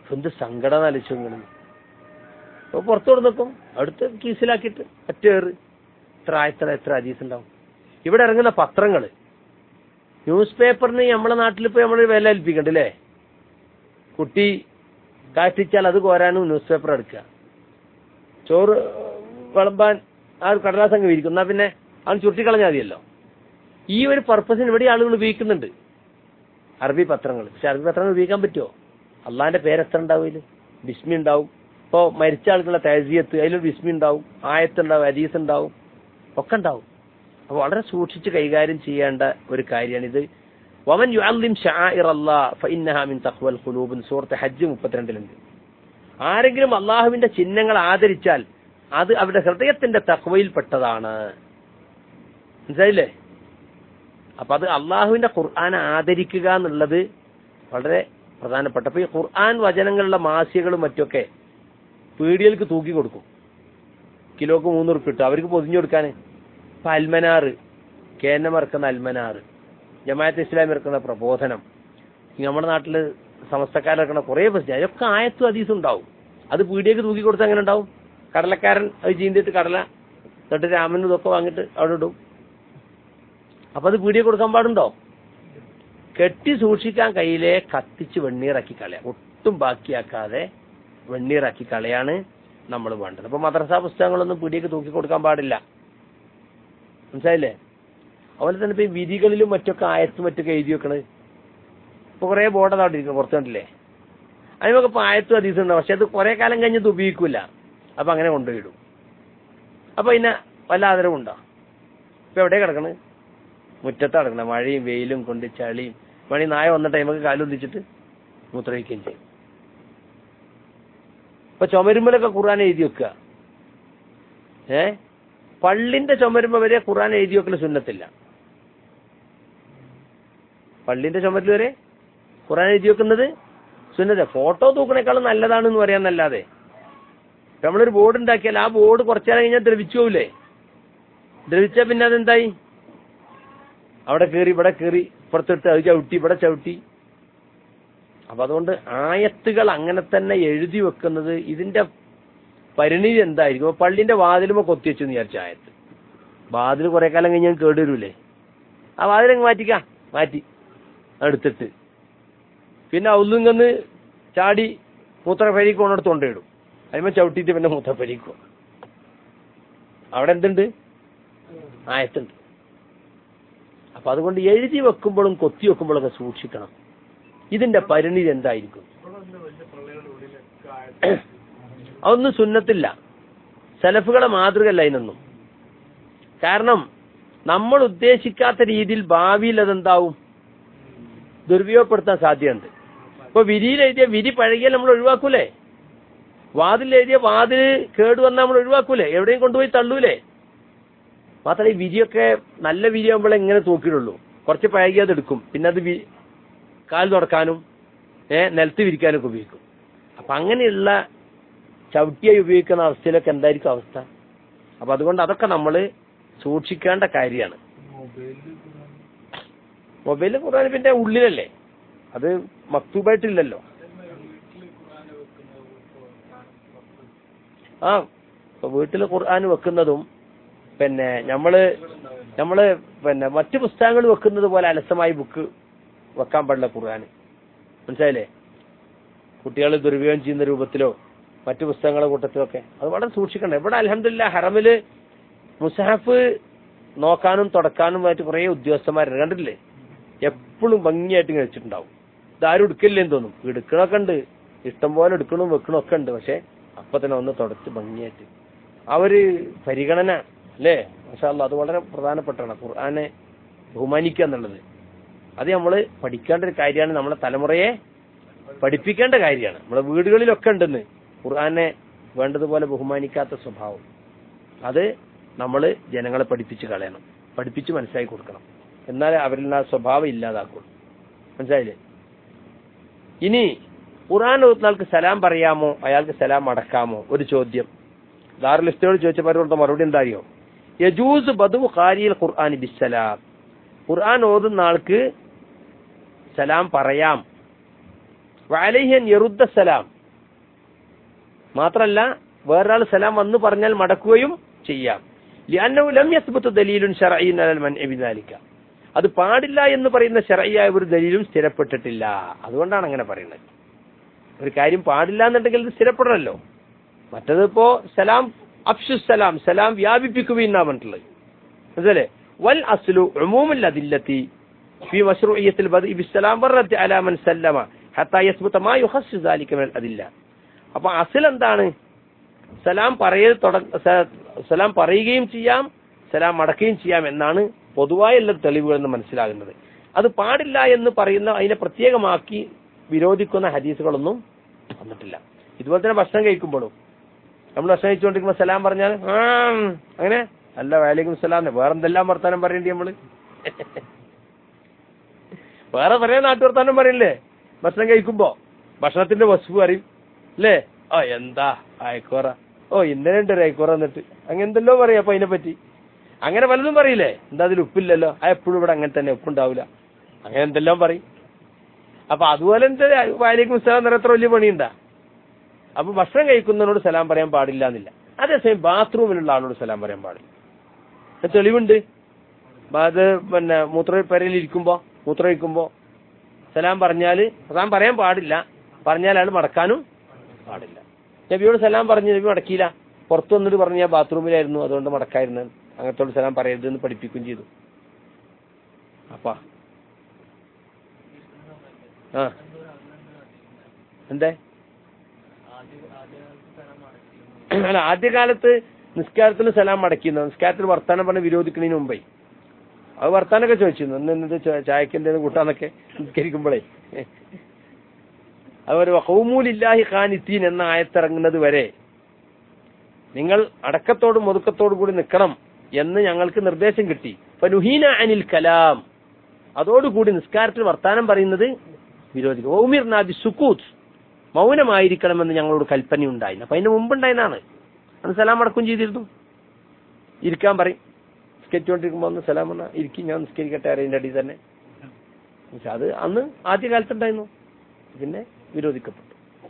എന്ത് സങ്കടം ആലോചിച്ചു നിങ്ങൾ അപ്പൊ പുറത്തോട് നിൽക്കും അടുത്ത് കീസിലാക്കിയിട്ട് ഒറ്റേറ് എത്ര ആയത്ര എത്ര അജീസ് ഉണ്ടാവും ഇവിടെ ഇറങ്ങുന്ന പത്രങ്ങൾ ന്യൂസ് പേപ്പറിന് നമ്മളെ നാട്ടിൽ ഇപ്പൊ നമ്മൾ വില ഏൽപ്പിക്കണ്ട അല്ലേ കുട്ടി കാറ്റിച്ചാൽ അത് കോരാനും ന്യൂസ് പേപ്പർ എടുക്കുക ചോറ് വിളമ്പാൻ ആ ഒരു കടലാസ് അങ്ങ് വിരിക്കും എന്നാ പിന്നെ അവൻ ചുരുട്ടിക്കളഞ്ഞാൽ മതിയല്ലോ ഈ ഒരു പർപ്പസിന് ഇവിടെ ആളുകൾ ഉപയോഗിക്കുന്നുണ്ട് അറബി പത്രങ്ങൾ പക്ഷെ അറബി പത്രങ്ങൾ ഉപയോഗിക്കാൻ പറ്റുമോ അള്ളാന്റെ പേര് എത്ര ഉണ്ടാവും ഇതില് ബിസ്മി ഉണ്ടാവും ഇപ്പോ മരിച്ച ആളുകളുടെ തേസിയത്ത് അതിലൊരു ബിസ്മി ഉണ്ടാവും ആയത്ത് ഉണ്ടാവും അരീസ് ഉണ്ടാവും ഒക്കെ ഉണ്ടാവും അപ്പൊ വളരെ സൂക്ഷിച്ച് കൈകാര്യം ചെയ്യേണ്ട ഒരു കാര്യമാണിത് വമൻ യുഅല്ലിം ശആഇർ അല്ലാഹ് ഫഇന്നഹാ മിൻ തഖ്വൽ ഖുലൂബ് സൂറത്ത് ഹജ്ജ് 32 ആരെങ്കിലും അള്ളാഹുവിന്റെ ചിഹ്നങ്ങൾ ആദരിച്ചാൽ അത് അവരുടെ ഹൃദയത്തിന്റെ തഖ്വയിൽപ്പെട്ടതാണ് മനസ്സിലായില്ലേ അപ്പൊ അത് അള്ളാഹുവിന്റെ ഖുർആൻ ആദരിക്കുക എന്നുള്ളത് വളരെ പ്രധാനപ്പെട്ട അപ്പൊ ഈ ഖുർആൻ വചനങ്ങളുടെ മാസികകളും മറ്റൊക്കെ പീടിയൽക്ക് തൂക്കി കൊടുക്കും കിലോക്ക് മൂന്ന് ഉറുപ്പ് ഇട്ടു അവർക്ക് പൊതിഞ്ഞു കൊടുക്കാൻ ഇപ്പൊ അൽമനാറ് കേന്നം ഇറക്കുന്ന അൽമനാറ് ജമാഅത്ത് ഇസ്ലാം ഇറക്കുന്ന പ്രബോധനം ഈ നമ്മുടെ നാട്ടില് സമസ്തക്കാരിറക്കുന്ന കുറെ പ്രശ്നം അതൊക്കെ ആയത്തും അതീസും ഉണ്ടാവും അത് പീടിയേക്ക് തൂക്കി കൊടുത്താൽ അങ്ങനെ ഉണ്ടാവും കടലക്കാരൻ അത് ചീന്തിട്ട് കടല തൊട്ട് രാമനും ഇതൊക്കെ വാങ്ങിട്ട് അവിടെ ഇടും അപ്പൊ അത് പീടിയെ കൊടുക്കാൻ പാടുണ്ടോ കെട്ടി സൂക്ഷിക്കാൻ കയ്യിലെ കത്തിച്ച് വെണ്ണീറാക്കി കളയാം ഒട്ടും ബാക്കിയാക്കാതെ വെണ്ണീറാക്കി കളയാണ് നമ്മൾ വേണ്ടത് അപ്പൊ മദ്രസ പുസ്തകങ്ങളൊന്നും പീടിയേക്ക് തൂക്കി കൊടുക്കാൻ പാടില്ല മനസ്സിലായില്ലേ അതുപോലെ തന്നെ ഇപ്പൊ ഈ വിധികളിലും മറ്റൊക്കെ ആയത്തും മറ്റൊക്കെ എഴുതി വെക്കണത് ഇപ്പൊ കുറെ ബോർഡ് അവിടെ ഇരിക്കുന്നത് പുറത്തു കണ്ടില്ലേ അതിനൊക്കെ ഇപ്പൊ ആയത്തും അതീസുണ്ടാവും പക്ഷെ അത് കുറെ കാലം കഴിഞ്ഞത് ഉപയോഗിക്കൂല അപ്പൊ അങ്ങനെ കൊണ്ടുപോയിടും അപ്പൊ പിന്നെ വല്ല ആദരവും ഉണ്ടോ ഇപ്പൊ എവിടെ കിടക്കണത് മുറ്റത്താ കിടക്കണത് മഴയും വെയിലും കൊണ്ട് ചളിയും മണി നായ വന്ന ടൈമൊക്കെ കാലൊന്നിച്ചിട്ട് മൂത്രമൊഴിക്കുകയും ചെയ്യും ഇപ്പൊ ചുമരുമ്പലൊക്കെ ഖുർആൻ എഴുതി വെക്കുക ഏ പള്ളിന്റെ ചുമരുമ്പ വരെ ഖുർആൻ എഴുതി വെക്കൽ സുന്നത്തില്ല പള്ളിന്റെ ചുമരിൽ വരെ ഖുർആൻ എഴുതി വെക്കുന്നത് സുന്നത ഫോട്ടോ തൂക്കണേക്കാളും നല്ലതാണെന്ന് പറയാന്നല്ലാതെ ഇപ്പൊ നമ്മളൊരു ബോർഡ് ഉണ്ടാക്കിയാൽ ആ ബോർഡ് കുറച്ചേരം കഴിഞ്ഞാൽ ദ്രവിച്ചു പോവില്ലേ ദ്രവിച്ചാൽ പിന്നെ അതെന്തായി അവിടെ കയറി ഇവിടെ കയറി ഇപ്പുറത്തിട്ട് അത് ചവിട്ടി ഇവിടെ ചവിട്ടി അപ്പൊ അതുകൊണ്ട് ആയത്തുകൾ അങ്ങനെ തന്നെ എഴുതി വെക്കുന്നത് ഇതിന്റെ പരിണിതി എന്തായിരിക്കും അപ്പൊ പള്ളിന്റെ വാതിലുമ കൊത്തി വെച്ചു വിചാരിച്ച ആയത്ത് വാതിൽ കുറെ കാലം കഴിഞ്ഞാൽ കേടുവരൂലേ ആ വാതിലങ്ങ് മാറ്റിക്കാം മാറ്റി എടുത്തിട്ട് പിന്നെ ഔല്ലുങ്കന്ന് ചാടി മൂത്രപ്പരിക്ക് കൊണ്ടെടുത്ത് കൊണ്ടിടും അതിമ ചവിട്ടിയിട്ട് പിന്നെ മൂത്രപ്പരിക്കും അവിടെ എന്തുണ്ട് ആയത്തുണ്ട് അപ്പൊ അതുകൊണ്ട് എഴുതി വെക്കുമ്പോഴും കൊത്തി വെക്കുമ്പോഴൊക്കെ സൂക്ഷിക്കണം ഇതിന്റെ പരിണിതി എന്തായിരിക്കും അതൊന്നും സുന്നത്തില്ല സെലഫുകളെ മാതൃകയല്ല അതിനൊന്നും കാരണം നമ്മൾ ഉദ്ദേശിക്കാത്ത രീതിയിൽ ഭാവിയിൽ അതെന്താവും ദുരുപയോഗപ്പെടുത്താൻ സാധ്യതയുണ്ട് ഇപ്പൊ വിരിയിൽ എഴുതിയ വിരി പഴകിയാൽ നമ്മൾ ഒഴിവാക്കൂലേ വാതിൽ എഴുതിയ വാതില് കേടുവന്നാൽ നമ്മൾ ഒഴിവാക്കൂലേ എവിടെയും കൊണ്ടുപോയി തള്ളൂലേ മാത്രമല്ല ഈ വിരിയൊക്കെ നല്ല വിരിയാകുമ്പോഴേ ഇങ്ങനെ തൂക്കിയിടുള്ളൂ കുറച്ച് പഴകി അത് എടുക്കും പിന്നെ അത് വി- കാൽ തുടക്കാനും ഏ നിലത്ത് വിരിക്കാനൊക്കെ ഉപയോഗിക്കും അപ്പൊ അങ്ങനെയുള്ള ചവിട്ടിയായി ഉപയോഗിക്കുന്ന അവസ്ഥയിലൊക്കെ എന്തായിരിക്കും അവസ്ഥ അപ്പൊ അതുകൊണ്ട് അതൊക്കെ നമ്മൾ സൂക്ഷിക്കേണ്ട കാര്യമാണ് മൊബൈലിൽ ഖുർആൻ പിന്നെ ഉള്ളിലല്ലേ അത് മക്തൂബായിട്ടില്ലല്ലോ ആ ഇപ്പൊ വീട്ടിൽ ഖുർആൻ വെക്കുന്നതും പിന്നെ നമ്മള് നമ്മള് പിന്നെ മറ്റു പുസ്തകങ്ങൾ വെക്കുന്നത് പോലെ അലസമായി ബുക്ക് വെക്കാൻ പാടില്ല ഖുർആൻ മനസ്സിലായില്ലേ കുട്ടികൾ ദുരുപയോഗം ചെയ്യുന്ന രൂപത്തിലോ മറ്റു പുസ്തകങ്ങളുടെ കൂട്ടത്തിലോ ഒക്കെ അത് വളരെ സൂക്ഷിക്കണം ഇവിടെ അലഹമില്ല ഹറമില് മുസാഫ് നോക്കാനും തുടക്കാനും ആയിട്ട് കുറെ ഉദ്യോഗസ്ഥന്മാരുണ്ട് കണ്ടിട്ടില്ലേ എപ്പോഴും ഭംഗിയായിട്ട് ഇങ്ങനെ വെച്ചിട്ടുണ്ടാവും ഇതാരും എടുക്കില്ലെന്ന് തോന്നും എടുക്കണൊക്കെ ഉണ്ട് ഇഷ്ടം പോലെ എടുക്കണവും വെക്കണവും ഒക്കെ ഉണ്ട് പക്ഷെ അപ്പൊ തന്നെ ഒന്ന് തുടച്ച് ഭംഗിയായിട്ട് ആ ഒരു പരിഗണന അല്ലേ പക്ഷെ അത് വളരെ പ്രധാനപ്പെട്ടാണ് ഖുർആനെ ബഹുമാനിക്കുക എന്നുള്ളത് അത് നമ്മൾ പഠിക്കേണ്ട ഒരു കാര്യമാണ് നമ്മളെ തലമുറയെ പഠിപ്പിക്കേണ്ട കാര്യമാണ് നമ്മുടെ വീടുകളിലൊക്കെ ഉണ്ടെന്ന് ഖുർആനെ വേണ്ടതുപോലെ ബഹുമാനിക്കാത്ത സ്വഭാവം അത് നമ്മൾ ജനങ്ങളെ പഠിപ്പിച്ച് കളയണം പഠിപ്പിച്ച് മനസ്സിലാക്കി കൊടുക്കണം എന്നാലേ അവരിൽ നിന്ന് ആ സ്വഭാവം ഇല്ലാതാക്കുള്ളൂ മനസ്സിലായില്ലേ ഇനി ഖുർആൻ ഓത്തുന്നാൾക്ക് സലാം പറയാമോ അയാൾക്ക് സലാം അടക്കാമോ ഒരു ചോദ്യം ദാറുലിസ്തോട് ചോദിച്ചപ്പോൾ കൊടുത്ത മറുപടി എന്താ അറിയോ യജൂസ് ബദു ഖാരിയിൽ ഖുർആൻ ബിസ്സലാം ഖുർആൻ ഓതുന്ന ആൾക്ക് സലാം പറയാം വഅലൈഹി അൻ യറുദ്ദ സലാം മാത്രല്ല വേറൊരാൾ സലാം വന്ന് പറഞ്ഞാൽ മടക്കുകയും ചെയ്യാം ലിഅന്നഹു ലം യസ്ബുത്ത് ദലീലുൻ ശർഈൻ അലൽ മൻഇ ബിദാലിക അത് പാടില്ല എന്ന് പറയുന്ന ശർഈയായ ഒരു ദലീലും സ്ഥിരപ്പെട്ടിട്ടില്ല അതുകൊണ്ടാണ് അങ്ങനെ പറയുന്നത് ഒരു കാര്യം പാടില്ല എന്നുണ്ടെങ്കിൽ ഇത് സ്ഥിരപ്പെടണമല്ലോ മറ്റതിപ്പോ സലാം അഫ്ഷു സലാം സലാം വ്യാപിപ്പിക്കുകയും എന്നാ പറഞ്ഞിട്ടുള്ളത് മനസ്സിലെ വൽ അസ്ലു ഉമൂമുൽ അദില്ലത്തി في مشروعية البدء بالسلام والرد على من سلم حتى يثبت ما يخصص ذلك من الأدلة അപ്പൊ അസിൽ എന്താണ് സലാം പറയൽ തുട സ- സലാം പറയുകയും ചെയ്യാം സലാം മടക്കുകയും ചെയ്യാം എന്നാണ് പൊതുവായ എല്ലാ തെളിവുകൾ എന്ന് മനസ്സിലാകുന്നത് അത് പാടില്ല എന്ന് പറയുന്ന അതിനെ പ്രത്യേകമാക്കി വിരോധിക്കുന്ന ഹദീസുകളൊന്നും വന്നിട്ടില്ല ഇതുപോലെ തന്നെ ഭക്ഷണം കഴിക്കുമ്പോഴും നമ്മൾ ഭക്ഷണം കഴിച്ചുകൊണ്ടിരിക്കുമ്പോൾ സലാം പറഞ്ഞാൽ ആ അങ്ങനെ അല്ല വാലേക്കും സലാം വേറെന്തെല്ലാം വർത്താനം പറയേണ്ടി നമ്മള് വേറെ പറയാൻ നാട്ടുവർത്താനം പറയില്ലേ ഭക്ഷണം കഴിക്കുമ്പോ ഭക്ഷണത്തിന്റെ വസ്തു പറയും അല്ലേ ഓ എന്താ അയക്കോറ ഓ ഇന്നലെ ഉണ്ട് ഒരു അയക്കോറ എന്നിട്ട് അങ്ങനെ എന്തെല്ലോ പറയാ അപ്പൊ അതിനെ പറ്റി അങ്ങനെ പലതും പറയില്ലേ എന്താ അതിൽ ഉപ്പില്ലല്ലോ ആ എപ്പോഴും ഇവിടെ അങ്ങനെ തന്നെ ഉപ്പുണ്ടാവില്ല അങ്ങനെ എന്തെല്ലാം പറയും അപ്പൊ അതുപോലെ എന്താ വാലേക്കും സലാം നിറ എത്ര വലിയ പണിയുണ്ടാ അപ്പൊ ഭക്ഷണം കഴിക്കുന്നതിനോട് സലാം പറയാൻ പാടില്ല എന്നില്ല അതേസമയം ബാത്റൂമിലുള്ള ആളോട് സലാം പറയാൻ പാടില്ല അത് തെളിവുണ്ട് അപ്പൊ അത് പിന്നെ മൂത്ര പെരയിൽ ഇരിക്കുമ്പോ മൂത്രം ഒഴിക്കുമ്പോ സലാം പറഞ്ഞാല് സലാം പറയാൻ പാടില്ല പറഞ്ഞാൽ അയാൾ മടക്കാനും പാടില്ല നബിയോട് സലാം പറഞ്ഞു നബി മടക്കിയില്ല പുറത്തു വന്നിട്ട് പറഞ്ഞു ഞാൻ ബാത്റൂമിലായിരുന്നു അതുകൊണ്ട് മടക്കായിരുന്നു അങ്ങനത്തോട് സലാം പറയരുത് എന്ന് പഠിപ്പിക്കുകയും ചെയ്തു അപ്പാ ആ എന്തേ അല്ല ആദ്യകാലത്ത് നിസ്കാരത്തിന് സലാം മടക്കിയിരുന്നു നിസ്കാരത്തിൽ വർത്താനം പറഞ്ഞ് വിരോധിക്കുന്നതിന് മുമ്പേ അത് വർത്താനൊക്കെ ചോദിച്ചിരുന്നു ഇന്ന് എന്നിട്ട് ചായക്ക് എന്തെങ്കിലും കൂട്ടാന്നൊക്കെ നിസ്കരിക്കുമ്പോഴേ അതുപോലെ ഹൗമൂലില്ലാഹി ഖാനിത്തീൻ എന്ന ആയത്തിറങ്ങുന്നത് വരെ നിങ്ങൾ അടക്കത്തോടും ഒതുക്കത്തോടും കൂടി നിൽക്കണം എന്ന് ഞങ്ങൾക്ക് നിർദ്ദേശം കിട്ടി അപ്പൊ നുഹീന അനിൽ കലാം അതോടുകൂടി നിസ്കാരത്തിൽ വർത്താനം പറയുന്നത് വിരോധിക്കും ഓമിർ നാദി സുക്കൂത്ത് മൗനമായിരിക്കണമെന്ന് ഞങ്ങളോട് കൽപ്പനയുണ്ടായി അപ്പൊ അതിന് മുമ്പുണ്ടായതാണ് അന്ന് സലാം അടക്കം ചെയ്തിരുന്നു ഇരിക്കാൻ പറയും നിസ്കരിച്ചുകൊണ്ടിരിക്കുമ്പോൾ ഒന്ന് സലാം പറഞ്ഞാൽ ഇരിക്കും ഞാൻ നിസ്കരിക്കട്ടെ അറിയിന്റെ അടിയിൽ തന്നെ പക്ഷെ അത് അന്ന് ആദ്യ കാലത്തുണ്ടായിരുന്നു പിന്നെ വിരോധിക്കപ്പെട്ടു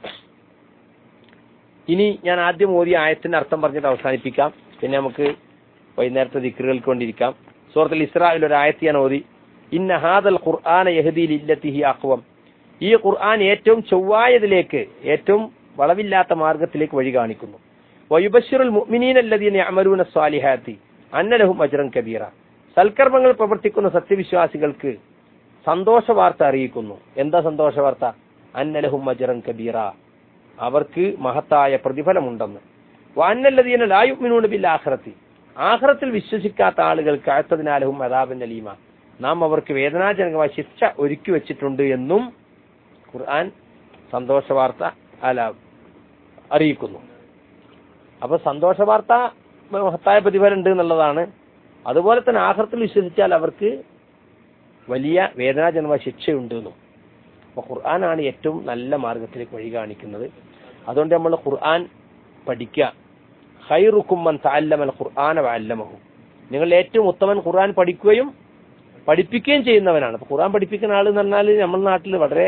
ഇനി ഞാൻ ആദ്യം ഓതിയ ആയത്തിന്റെ അർത്ഥം പറഞ്ഞിട്ട് അവസാനിപ്പിക്കാം പിന്നെ നമുക്ക് വൈകുന്നേരത്തെ ദിക്കറുകൾക്ക് കൊണ്ടിരിക്കാം സൂറത്തിൽ ഇസ്രായേൽ ഒരു ആയത്ത് ഞാൻ ഓതി ഇന്ന ഹാദൽ ഖുർആന യഹദി ലില്ലത്തിഹി അഖ്വം ഈ ഖുർആൻ ഏറ്റവും ചൊവ്വായതിലേക്ക് ഏറ്റവും വളവില്ലാത്ത മാർഗത്തിലേക്ക് വഴി കാണിക്കുന്നു വയുബഷിറുൽ മുഅ്മിനീന അല്ലദീന യഅമലൂന സ്വാലിഹാത്തി അന്നലഹും അജ്റൻ കബീറ സൽക്കർമ്മങ്ങൾ പ്രവർത്തിക്കുന്ന സത്യവിശ്വാസികൾക്ക് സന്തോഷ വാർത്ത അറിയിക്കുന്നു എന്താ സന്തോഷ വാർത്ത അന്നലഹും അജ്റൻ കബീറ അവർക്ക് മഹത്തായ പ്രതിഫലമുണ്ടെന്ന് വാന്നല്ലതീന ലായുമിനൂണ് ബിൽ ആഖിറത്തി ആഖിറത്തിൽ വിശ്വസിക്കാത്ത ആളുകൾക്ക് അഴത്തതിനാലഹും അതാബൻ അലീമ നാം അവർക്ക് വേദനാജനകമായ ശിക്ഷ ഒരുക്കി വെച്ചിട്ടുണ്ട് എന്നും ഖുർആൻ സന്തോഷ വാർത്ത അല്ല അറിയിക്കുന്നു അപ്പൊ സന്തോഷ വാർത്ത മഹത്തായ പ്രതിഫലം ഉണ്ട് എന്നുള്ളതാണ് അതുപോലെ തന്നെ ആഹ്റത്തിൽ വിശ്വസിച്ചാൽ അവർക്ക് വലിയ വേദനാജനമായ ശിക്ഷയുണ്ട് എന്നും അപ്പൊ ഖുർആനാണ് ഏറ്റവും നല്ല മാർഗത്തിലേക്ക് വഴി കാണിക്കുന്നത് അതുകൊണ്ട് നമ്മൾ ഖുർആൻ പഠിക്കുക ഹൈറുക്കുമ്മൻ തഅല്ലമൽ ഖുർആന വഅല്ലമഹു നിങ്ങൾ ഏറ്റവും ഉത്തമൻ ഖുർആൻ പഠിക്കുകയും പഠിപ്പിക്കുകയും ചെയ്യുന്നവനാണ് അപ്പൊ ഖുർആൻ പഠിപ്പിക്കുന്ന ആള് എന്ന് പറഞ്ഞാൽ നമ്മുടെ നാട്ടിൽ വളരെ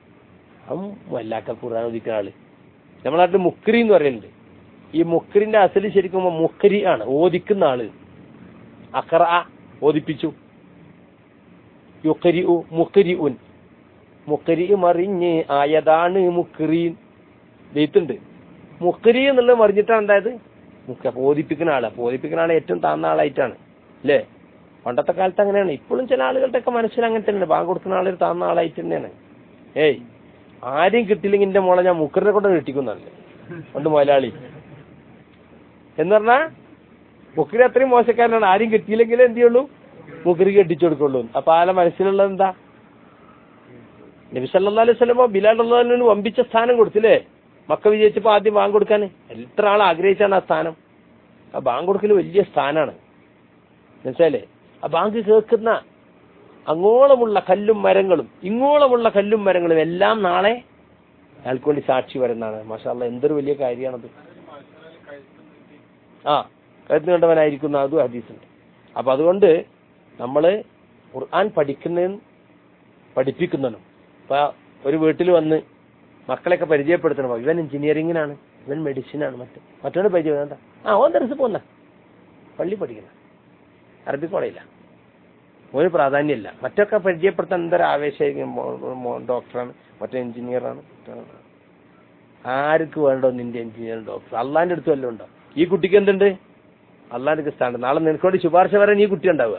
വല്ലാക്ക ഖുർആൻ ഒതിക്കുന്ന ആള് നമ്മുടെ നാട്ടിൽ മുക്രി എന്ന് പറയുന്നുണ്ട് ഈ മുക്രിന്റെ അസല് ശരിക്കും മുക്രി ആണ് ഓദിക്കുന്ന ആള് അഖറ ഓദിപ്പിച്ചു യുക്രി മുക്രി ഉൻ മുക്രി മറിഞ്ഞ് ആയതാണ് മുക്രീൻ വെയ്ത്തുണ്ട് മുക്രി എന്നുള്ളത് മറിഞ്ഞിട്ടാണ് എന്തായത് മുക്ക ബോധിപ്പിക്കുന്ന ആള് ബോധിപ്പിക്കുന്ന ആള് ഏറ്റവും താന്ന ആളായിട്ടാണ് അല്ലേ പണ്ടത്തെ കാലത്ത് അങ്ങനെയാണ് ഇപ്പോഴും ചില ആളുകളുടെ ഒക്കെ മനസ്സിൽ അങ്ങനെ തന്നെയാണ് ബാങ്ക് കൊടുക്കുന്ന ആളൊരു താന്ന ആളായിട്ട് തന്നെയാണ് ഏയ് ആരെയും കിട്ടിയില്ലെങ്കിൽ എന്റെ മോളെ ഞാൻ മുക്കറിനെ കൊണ്ട് കിട്ടിക്കുന്നല്ലേ പണ്ട് മുതലാളി എന്ന് പറഞ്ഞാ മുക്കരി അത്രയും മോശക്കാരനാണ് ആരും കിട്ടിയില്ലെങ്കിലേ എന്ത് ചെയ്യുള്ളൂ മുക്കരി കെട്ടിച്ചു കൊടുക്കുള്ളൂ അപ്പൊ ആളെ മനസ്സിലുള്ളത് എന്താ നബി സല്ലാ അലൈഹി സ്വലമോ ബിലാൽ അള്ളാഹിന് വമ്പിച്ച സ്ഥാനം കൊടുത്തില്ലേ മക്ക വിജയിച്ചപ്പോ ആദ്യം ബാങ്ക് കൊടുക്കാൻ എത്ര ആൾ ആഗ്രഹിച്ചാണ് ആ സ്ഥാനം ആ ബാങ്ക് കൊടുക്കൽ വലിയ സ്ഥാനാണ് മനസ്സിലല്ലേ ആ ബാങ്ക് കേൾക്കുന്ന അങ്ങോളമുള്ള കല്ലും മരങ്ങളും ഇങ്ങോളമുള്ള കല്ലും മരങ്ങളും എല്ലാം നാളെ അയാൾക്ക് വേണ്ടി സാക്ഷി വരുന്നതാണ് മാഷാല്ല എന്തൊരു വലിയ കാര്യമാണത് ആ കരുത്ത് കണ്ടവനായിരിക്കുന്ന അതും ഹദീസുണ്ട് അപ്പൊ അതുകൊണ്ട് നമ്മള് ഖുർആൻ പഠിക്കുന്നതിനും പഠിപ്പിക്കുന്നതിനും ഇപ്പൊ ഒരു വീട്ടിൽ വന്ന് മക്കളെയൊക്കെ പരിചയപ്പെടുത്തണം ഇവൻ എഞ്ചിനീയറിംഗിനാണ് ഇവൻ മെഡിസിനാണ് മറ്റേ മറ്റവന് പരിചയം വേണ്ട ആ ഓൻ ദർസ് പോന്ന പള്ളി പഠിക്കുന്ന അറബി കോളേജില്ല ഒരു പ്രാധാന്യമില്ല മറ്റൊക്കെ പരിചയപ്പെടുത്താൻ എന്തൊരു ആവേശം ഡോക്ടറാണ് മറ്റേ എഞ്ചിനീയറാണ് ആർക്ക് വേണ്ടോ നിന്റെ എഞ്ചിനീയർ ഡോക്ടർ അള്ളാന്റെ അടുത്ത് വല്ലതും ഉണ്ടോ ഈ കുട്ടിക്ക് എന്തുണ്ട് അള്ളാന്റെ സ്ഥാനം നാളെ നിനക്കോട് ശുപാർശ വരാൻ ഈ കുട്ടി ഉണ്ടാവുക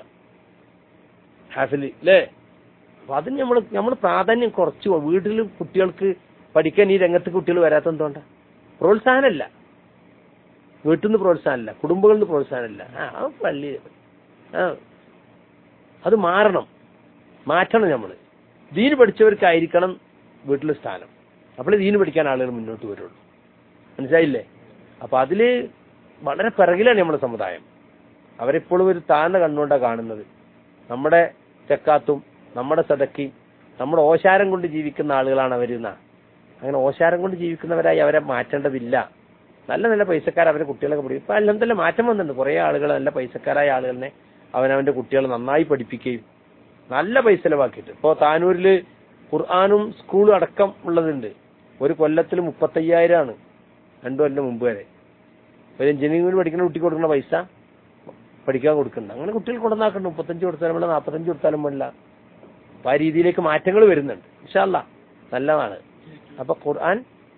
ഹാഫില് അല്ലേ അപ്പൊ അതിന് നമ്മൾ നമ്മൾ പ്രാധാന്യം കുറച്ച് വീട്ടിൽ കുട്ടികൾക്ക് പഠിക്കാൻ ഈ രംഗത്ത് കുട്ടികൾ വരാത്ത എന്തുകൊണ്ടാ പ്രോത്സാഹനമല്ല വീട്ടിൽ നിന്ന് പ്രോത്സാഹനമല്ല കുടുംബങ്ങളിൽ നിന്ന് പ്രോത്സാഹനമല്ല ആ അത് പള്ളി ആ അത് മാറണം മാറ്റണം നമ്മൾ ദീന് പഠിച്ചവർക്കായിരിക്കണം വീട്ടിൽ സ്ഥാനം അപ്പോൾ ദീന് പഠിക്കാൻ ആളുകൾ മുന്നോട്ട് വരുള്ളൂ മനസ്സിലായില്ലേ അപ്പൊ അതില് വളരെ പിറകിലാണ് നമ്മുടെ സമുദായം അവരെപ്പോഴും ഒരു താഴ്ന്ന കണ്ണുകൊണ്ടാണ് കാണുന്നത് നമ്മുടെ ചെക്കാത്തും നമ്മുടെ സദക്കി നമ്മുടെ ഓശാരം കൊണ്ട് ജീവിക്കുന്ന ആളുകളാണ് അവരെന്ന അങ്ങനെ ഓശാരം കൊണ്ട് ജീവിക്കുന്നവരായി അവരെ മാറ്റേണ്ടതില്ല നല്ല നല്ല പൈസക്കാർ അവരെ കുട്ടികളൊക്കെ പഠിക്കും ഇപ്പൊ അല്ലെന്തല്ല മാറ്റം വന്നിട്ടുണ്ട് കുറെ ആളുകൾ നല്ല പൈസക്കാരായ ആളുകളെ അവനവന്റെ കുട്ടികളെ നന്നായി പഠിപ്പിക്കുകയും നല്ല പൈസ ചെലവാക്കിയിട്ട് ഇപ്പോ താനൂരില് ഖുർആാനും സ്കൂളും അടക്കം ഉള്ളതുണ്ട് ഒരു കൊല്ലത്തിൽ മുപ്പത്തയ്യായിരമാണ് രണ്ടു കൊല്ലം മുമ്പ് വരെ ഒരു എഞ്ചിനീയറിംഗ് പഠിക്കുന്ന കുട്ടിക്ക് കൊടുക്കുന്ന പൈസ പഠിക്കാൻ കൊടുക്കുന്നുണ്ട് അങ്ങനെ കുട്ടികൾ കൊണ്ടുവന്നാക്കുന്നുണ്ട് മുപ്പത്തഞ്ച് കൊടുത്താലും വേണ്ട നാൽപ്പത്തഞ്ച് കൊടുത്താലും വേണ്ട അപ്പൊ ആ രീതിയിലേക്ക് മാറ്റങ്ങൾ വരുന്നുണ്ട് ഇൻഷാല്ല നല്ലതാണ് അപ്പൊ ഖുർആൻ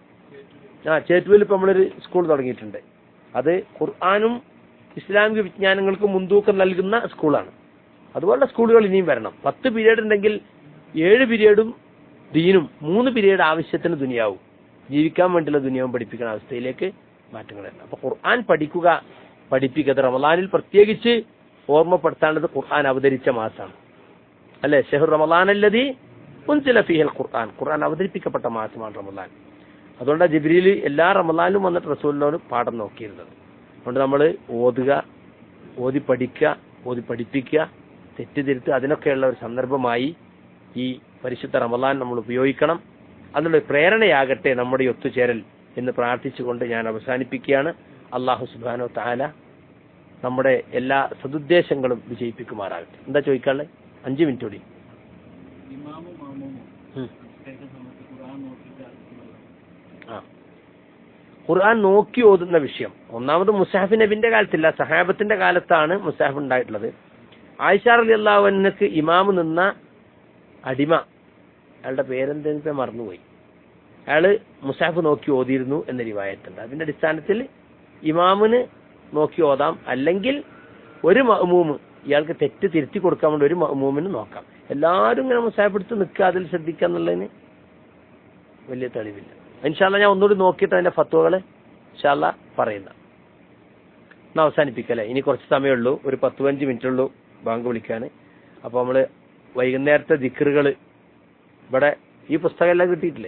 ആ ചേറ്റുവയിൽ ഇപ്പൊ നമ്മളൊരു സ്കൂൾ തുടങ്ങിയിട്ടുണ്ട് അത് ഖുർആാനും ഇസ്ലാമിക വിജ്ഞാനങ്ങൾക്ക് മുൻതൂക്കം നൽകുന്ന സ്കൂളാണ് അതുപോലുള്ള സ്കൂളുകൾ ഇനിയും വരണം പത്ത് പീരീഡ് ഉണ്ടെങ്കിൽ ഏഴ് പീരീഡും ദീനും മൂന്ന് പീരീഡ് ആവശ്യത്തിന് ദുനിയാവും ജീവിക്കാൻ വേണ്ടിയുള്ള ദുനിയാവും പഠിപ്പിക്കുന്ന അവസ്ഥയിലേക്ക് മാറ്റങ്ങൾ വരണം അപ്പൊ ഖുർആൻ പഠിക്കുക പഠിപ്പിക്കുക റമദാനിൽ പ്രത്യേകിച്ച് ഓർമ്മപ്പെടുത്താനുള്ളത് ഖുർആൻ അവതരിച്ച മാസമാണ് അല്ലെ ഷെഹർ റമദാൻ അല്ലതി ഉൻസില ഫിഹൽ ഖുർആൻ ഖുർആൻ അവതരിപ്പിക്കപ്പെട്ട മാസമാണ് റമദാൻ അതുകൊണ്ട് ജിബ്രീൽ എല്ലാ റമദാനിലും വന്നിട്ട് റസൂലിനോട് പാഠം നോക്കിയിരുന്നത് അതുകൊണ്ട് നമ്മൾ ഓതുക ഓതി പഠിക്കുക ഓതി പഠിപ്പിക്കുക തെറ്റിതിരുത്തുക അതിനൊക്കെയുള്ള ഒരു സന്ദർഭമായി ഈ പരിശുദ്ധ റമദാൻ നമ്മൾ ഉപയോഗിക്കണം അതിനുള്ള ഒരു പ്രേരണയാകട്ടെ നമ്മുടെ ഈ ഒത്തുചേരൽ എന്ന് പ്രാർത്ഥിച്ചുകൊണ്ട് ഞാൻ അവസാനിപ്പിക്കുകയാണ് അള്ളാഹു സുബാനോ താല നമ്മുടെ എല്ലാ സതുദ്ദേശങ്ങളും വിജയിപ്പിക്കുമാറാകട്ടെ എന്താ ചോദിക്കാനുള്ളത് അഞ്ചു മിനിറ്റ് കൂടി ഇമാമും മാമും ഉം. നിസ്കരിക്കുന്ന സമയത്ത് ഖുർആൻ നോക്കിയിട്ട് അടുത്തുള്ളത് ആ ഖുർആൻ നോക്കി ഓതുന്ന വിഷയം ഒന്നാമത് മുസാഫ് നബിന്റെ കാലത്തില്ല സഹാബത്തിന്റെ കാലത്താണ് മുസാഫ് ഉണ്ടായിട്ടുള്ളത് ആയിഷാർ അലി അള്ളാഹുനക്ക് ഇമാമ് നിന്ന അടിമ അയാളുടെ പേരെന്തെന്ന് ഇപ്പൊ മറന്നുപോയി അയാള് മുസാഫ് നോക്കി ഓതിയിരുന്നു എന്ന റിവായത്തുണ്ട് അതിന്റെ അടിസ്ഥാനത്തിൽ ഇമാമിന് നോക്കി ഓതാം അല്ലെങ്കിൽ ഒരു മഹ്മൂമ് ഇയാൾക്ക് തെറ്റ് തിരുത്തി കൊടുക്കാൻ വേണ്ടി ഒരു മഹ്മൂമിന് നോക്കാം എല്ലാവരും ഇങ്ങനെ മുസാഫ് എടുത്ത് നിൽക്കുക അതിൽ ശ്രദ്ധിക്കുക എന്നുള്ളതിന് വലിയ തെളിവില്ല ഇൻഷാല്ല ഞാൻ ഒന്നുകൂടി നോക്കിയിട്ട് അതിന്റെ ഫത്തുവകള് ഇൻഷാല്ല പറയുന്ന എന്നാ അവസാനിപ്പിക്കല്ലേ ഇനി കുറച്ച് സമയമുള്ളൂ ഒരു പത്ത് പതിനഞ്ച് മിനിറ്റ് ഉള്ളൂ ബാങ്ക് വിളിക്കാന് അപ്പൊ നമ്മള് വൈകുന്നേരത്തെ ദിക്കറുകള് ഇവിടെ ഈ പുസ്തകം എല്ലാം കിട്ടിയിട്ടില്ലേ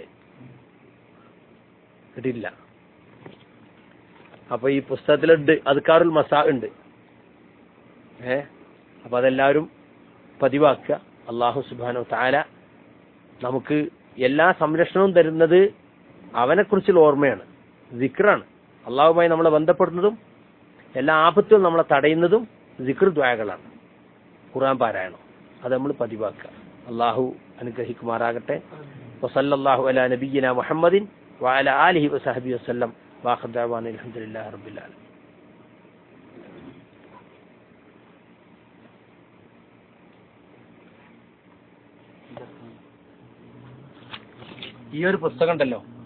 കിട്ടിയിട്ടില്ല അപ്പൊ ഈ പുസ്തകത്തിലുണ്ട് അദ്ക്കാറുൽ മസാ ഉണ്ട് ഏ അപ്പൊ അതെല്ലാവരും പതിവാക്കുക അള്ളാഹു സുബാനോ താല നമുക്ക് എല്ലാ സംരക്ഷണവും തരുന്നത് അവനെക്കുറിച്ചുള്ള ഓർമ്മയാണ് ദിക്റാണ് അള്ളാഹുമായി നമ്മളെ ബന്ധപ്പെടുന്നതും എല്ലാ ആപത്തും നമ്മളെ തടയുന്നതും ദിക്ർ ദ്വായകളാണ് ഖുർആൻ പാരായണം അത് നമ്മൾ പതിവാക്കുക അള്ളാഹു അനുഗ്രഹിക്കുമാറാകട്ടെ വസല്ലല്ലാഹു അലാ നബിയ്യിന മുഹമ്മദിൻ വഅല ആലിഹി വസഹബി വസല്ലം വാഖർ ദഅവാന അൽഹംദുലില്ലാഹി റബ്ബിൽ ആലമീൻ ഈ ഒരു പുസ്തകം ഉണ്ടല്ലോ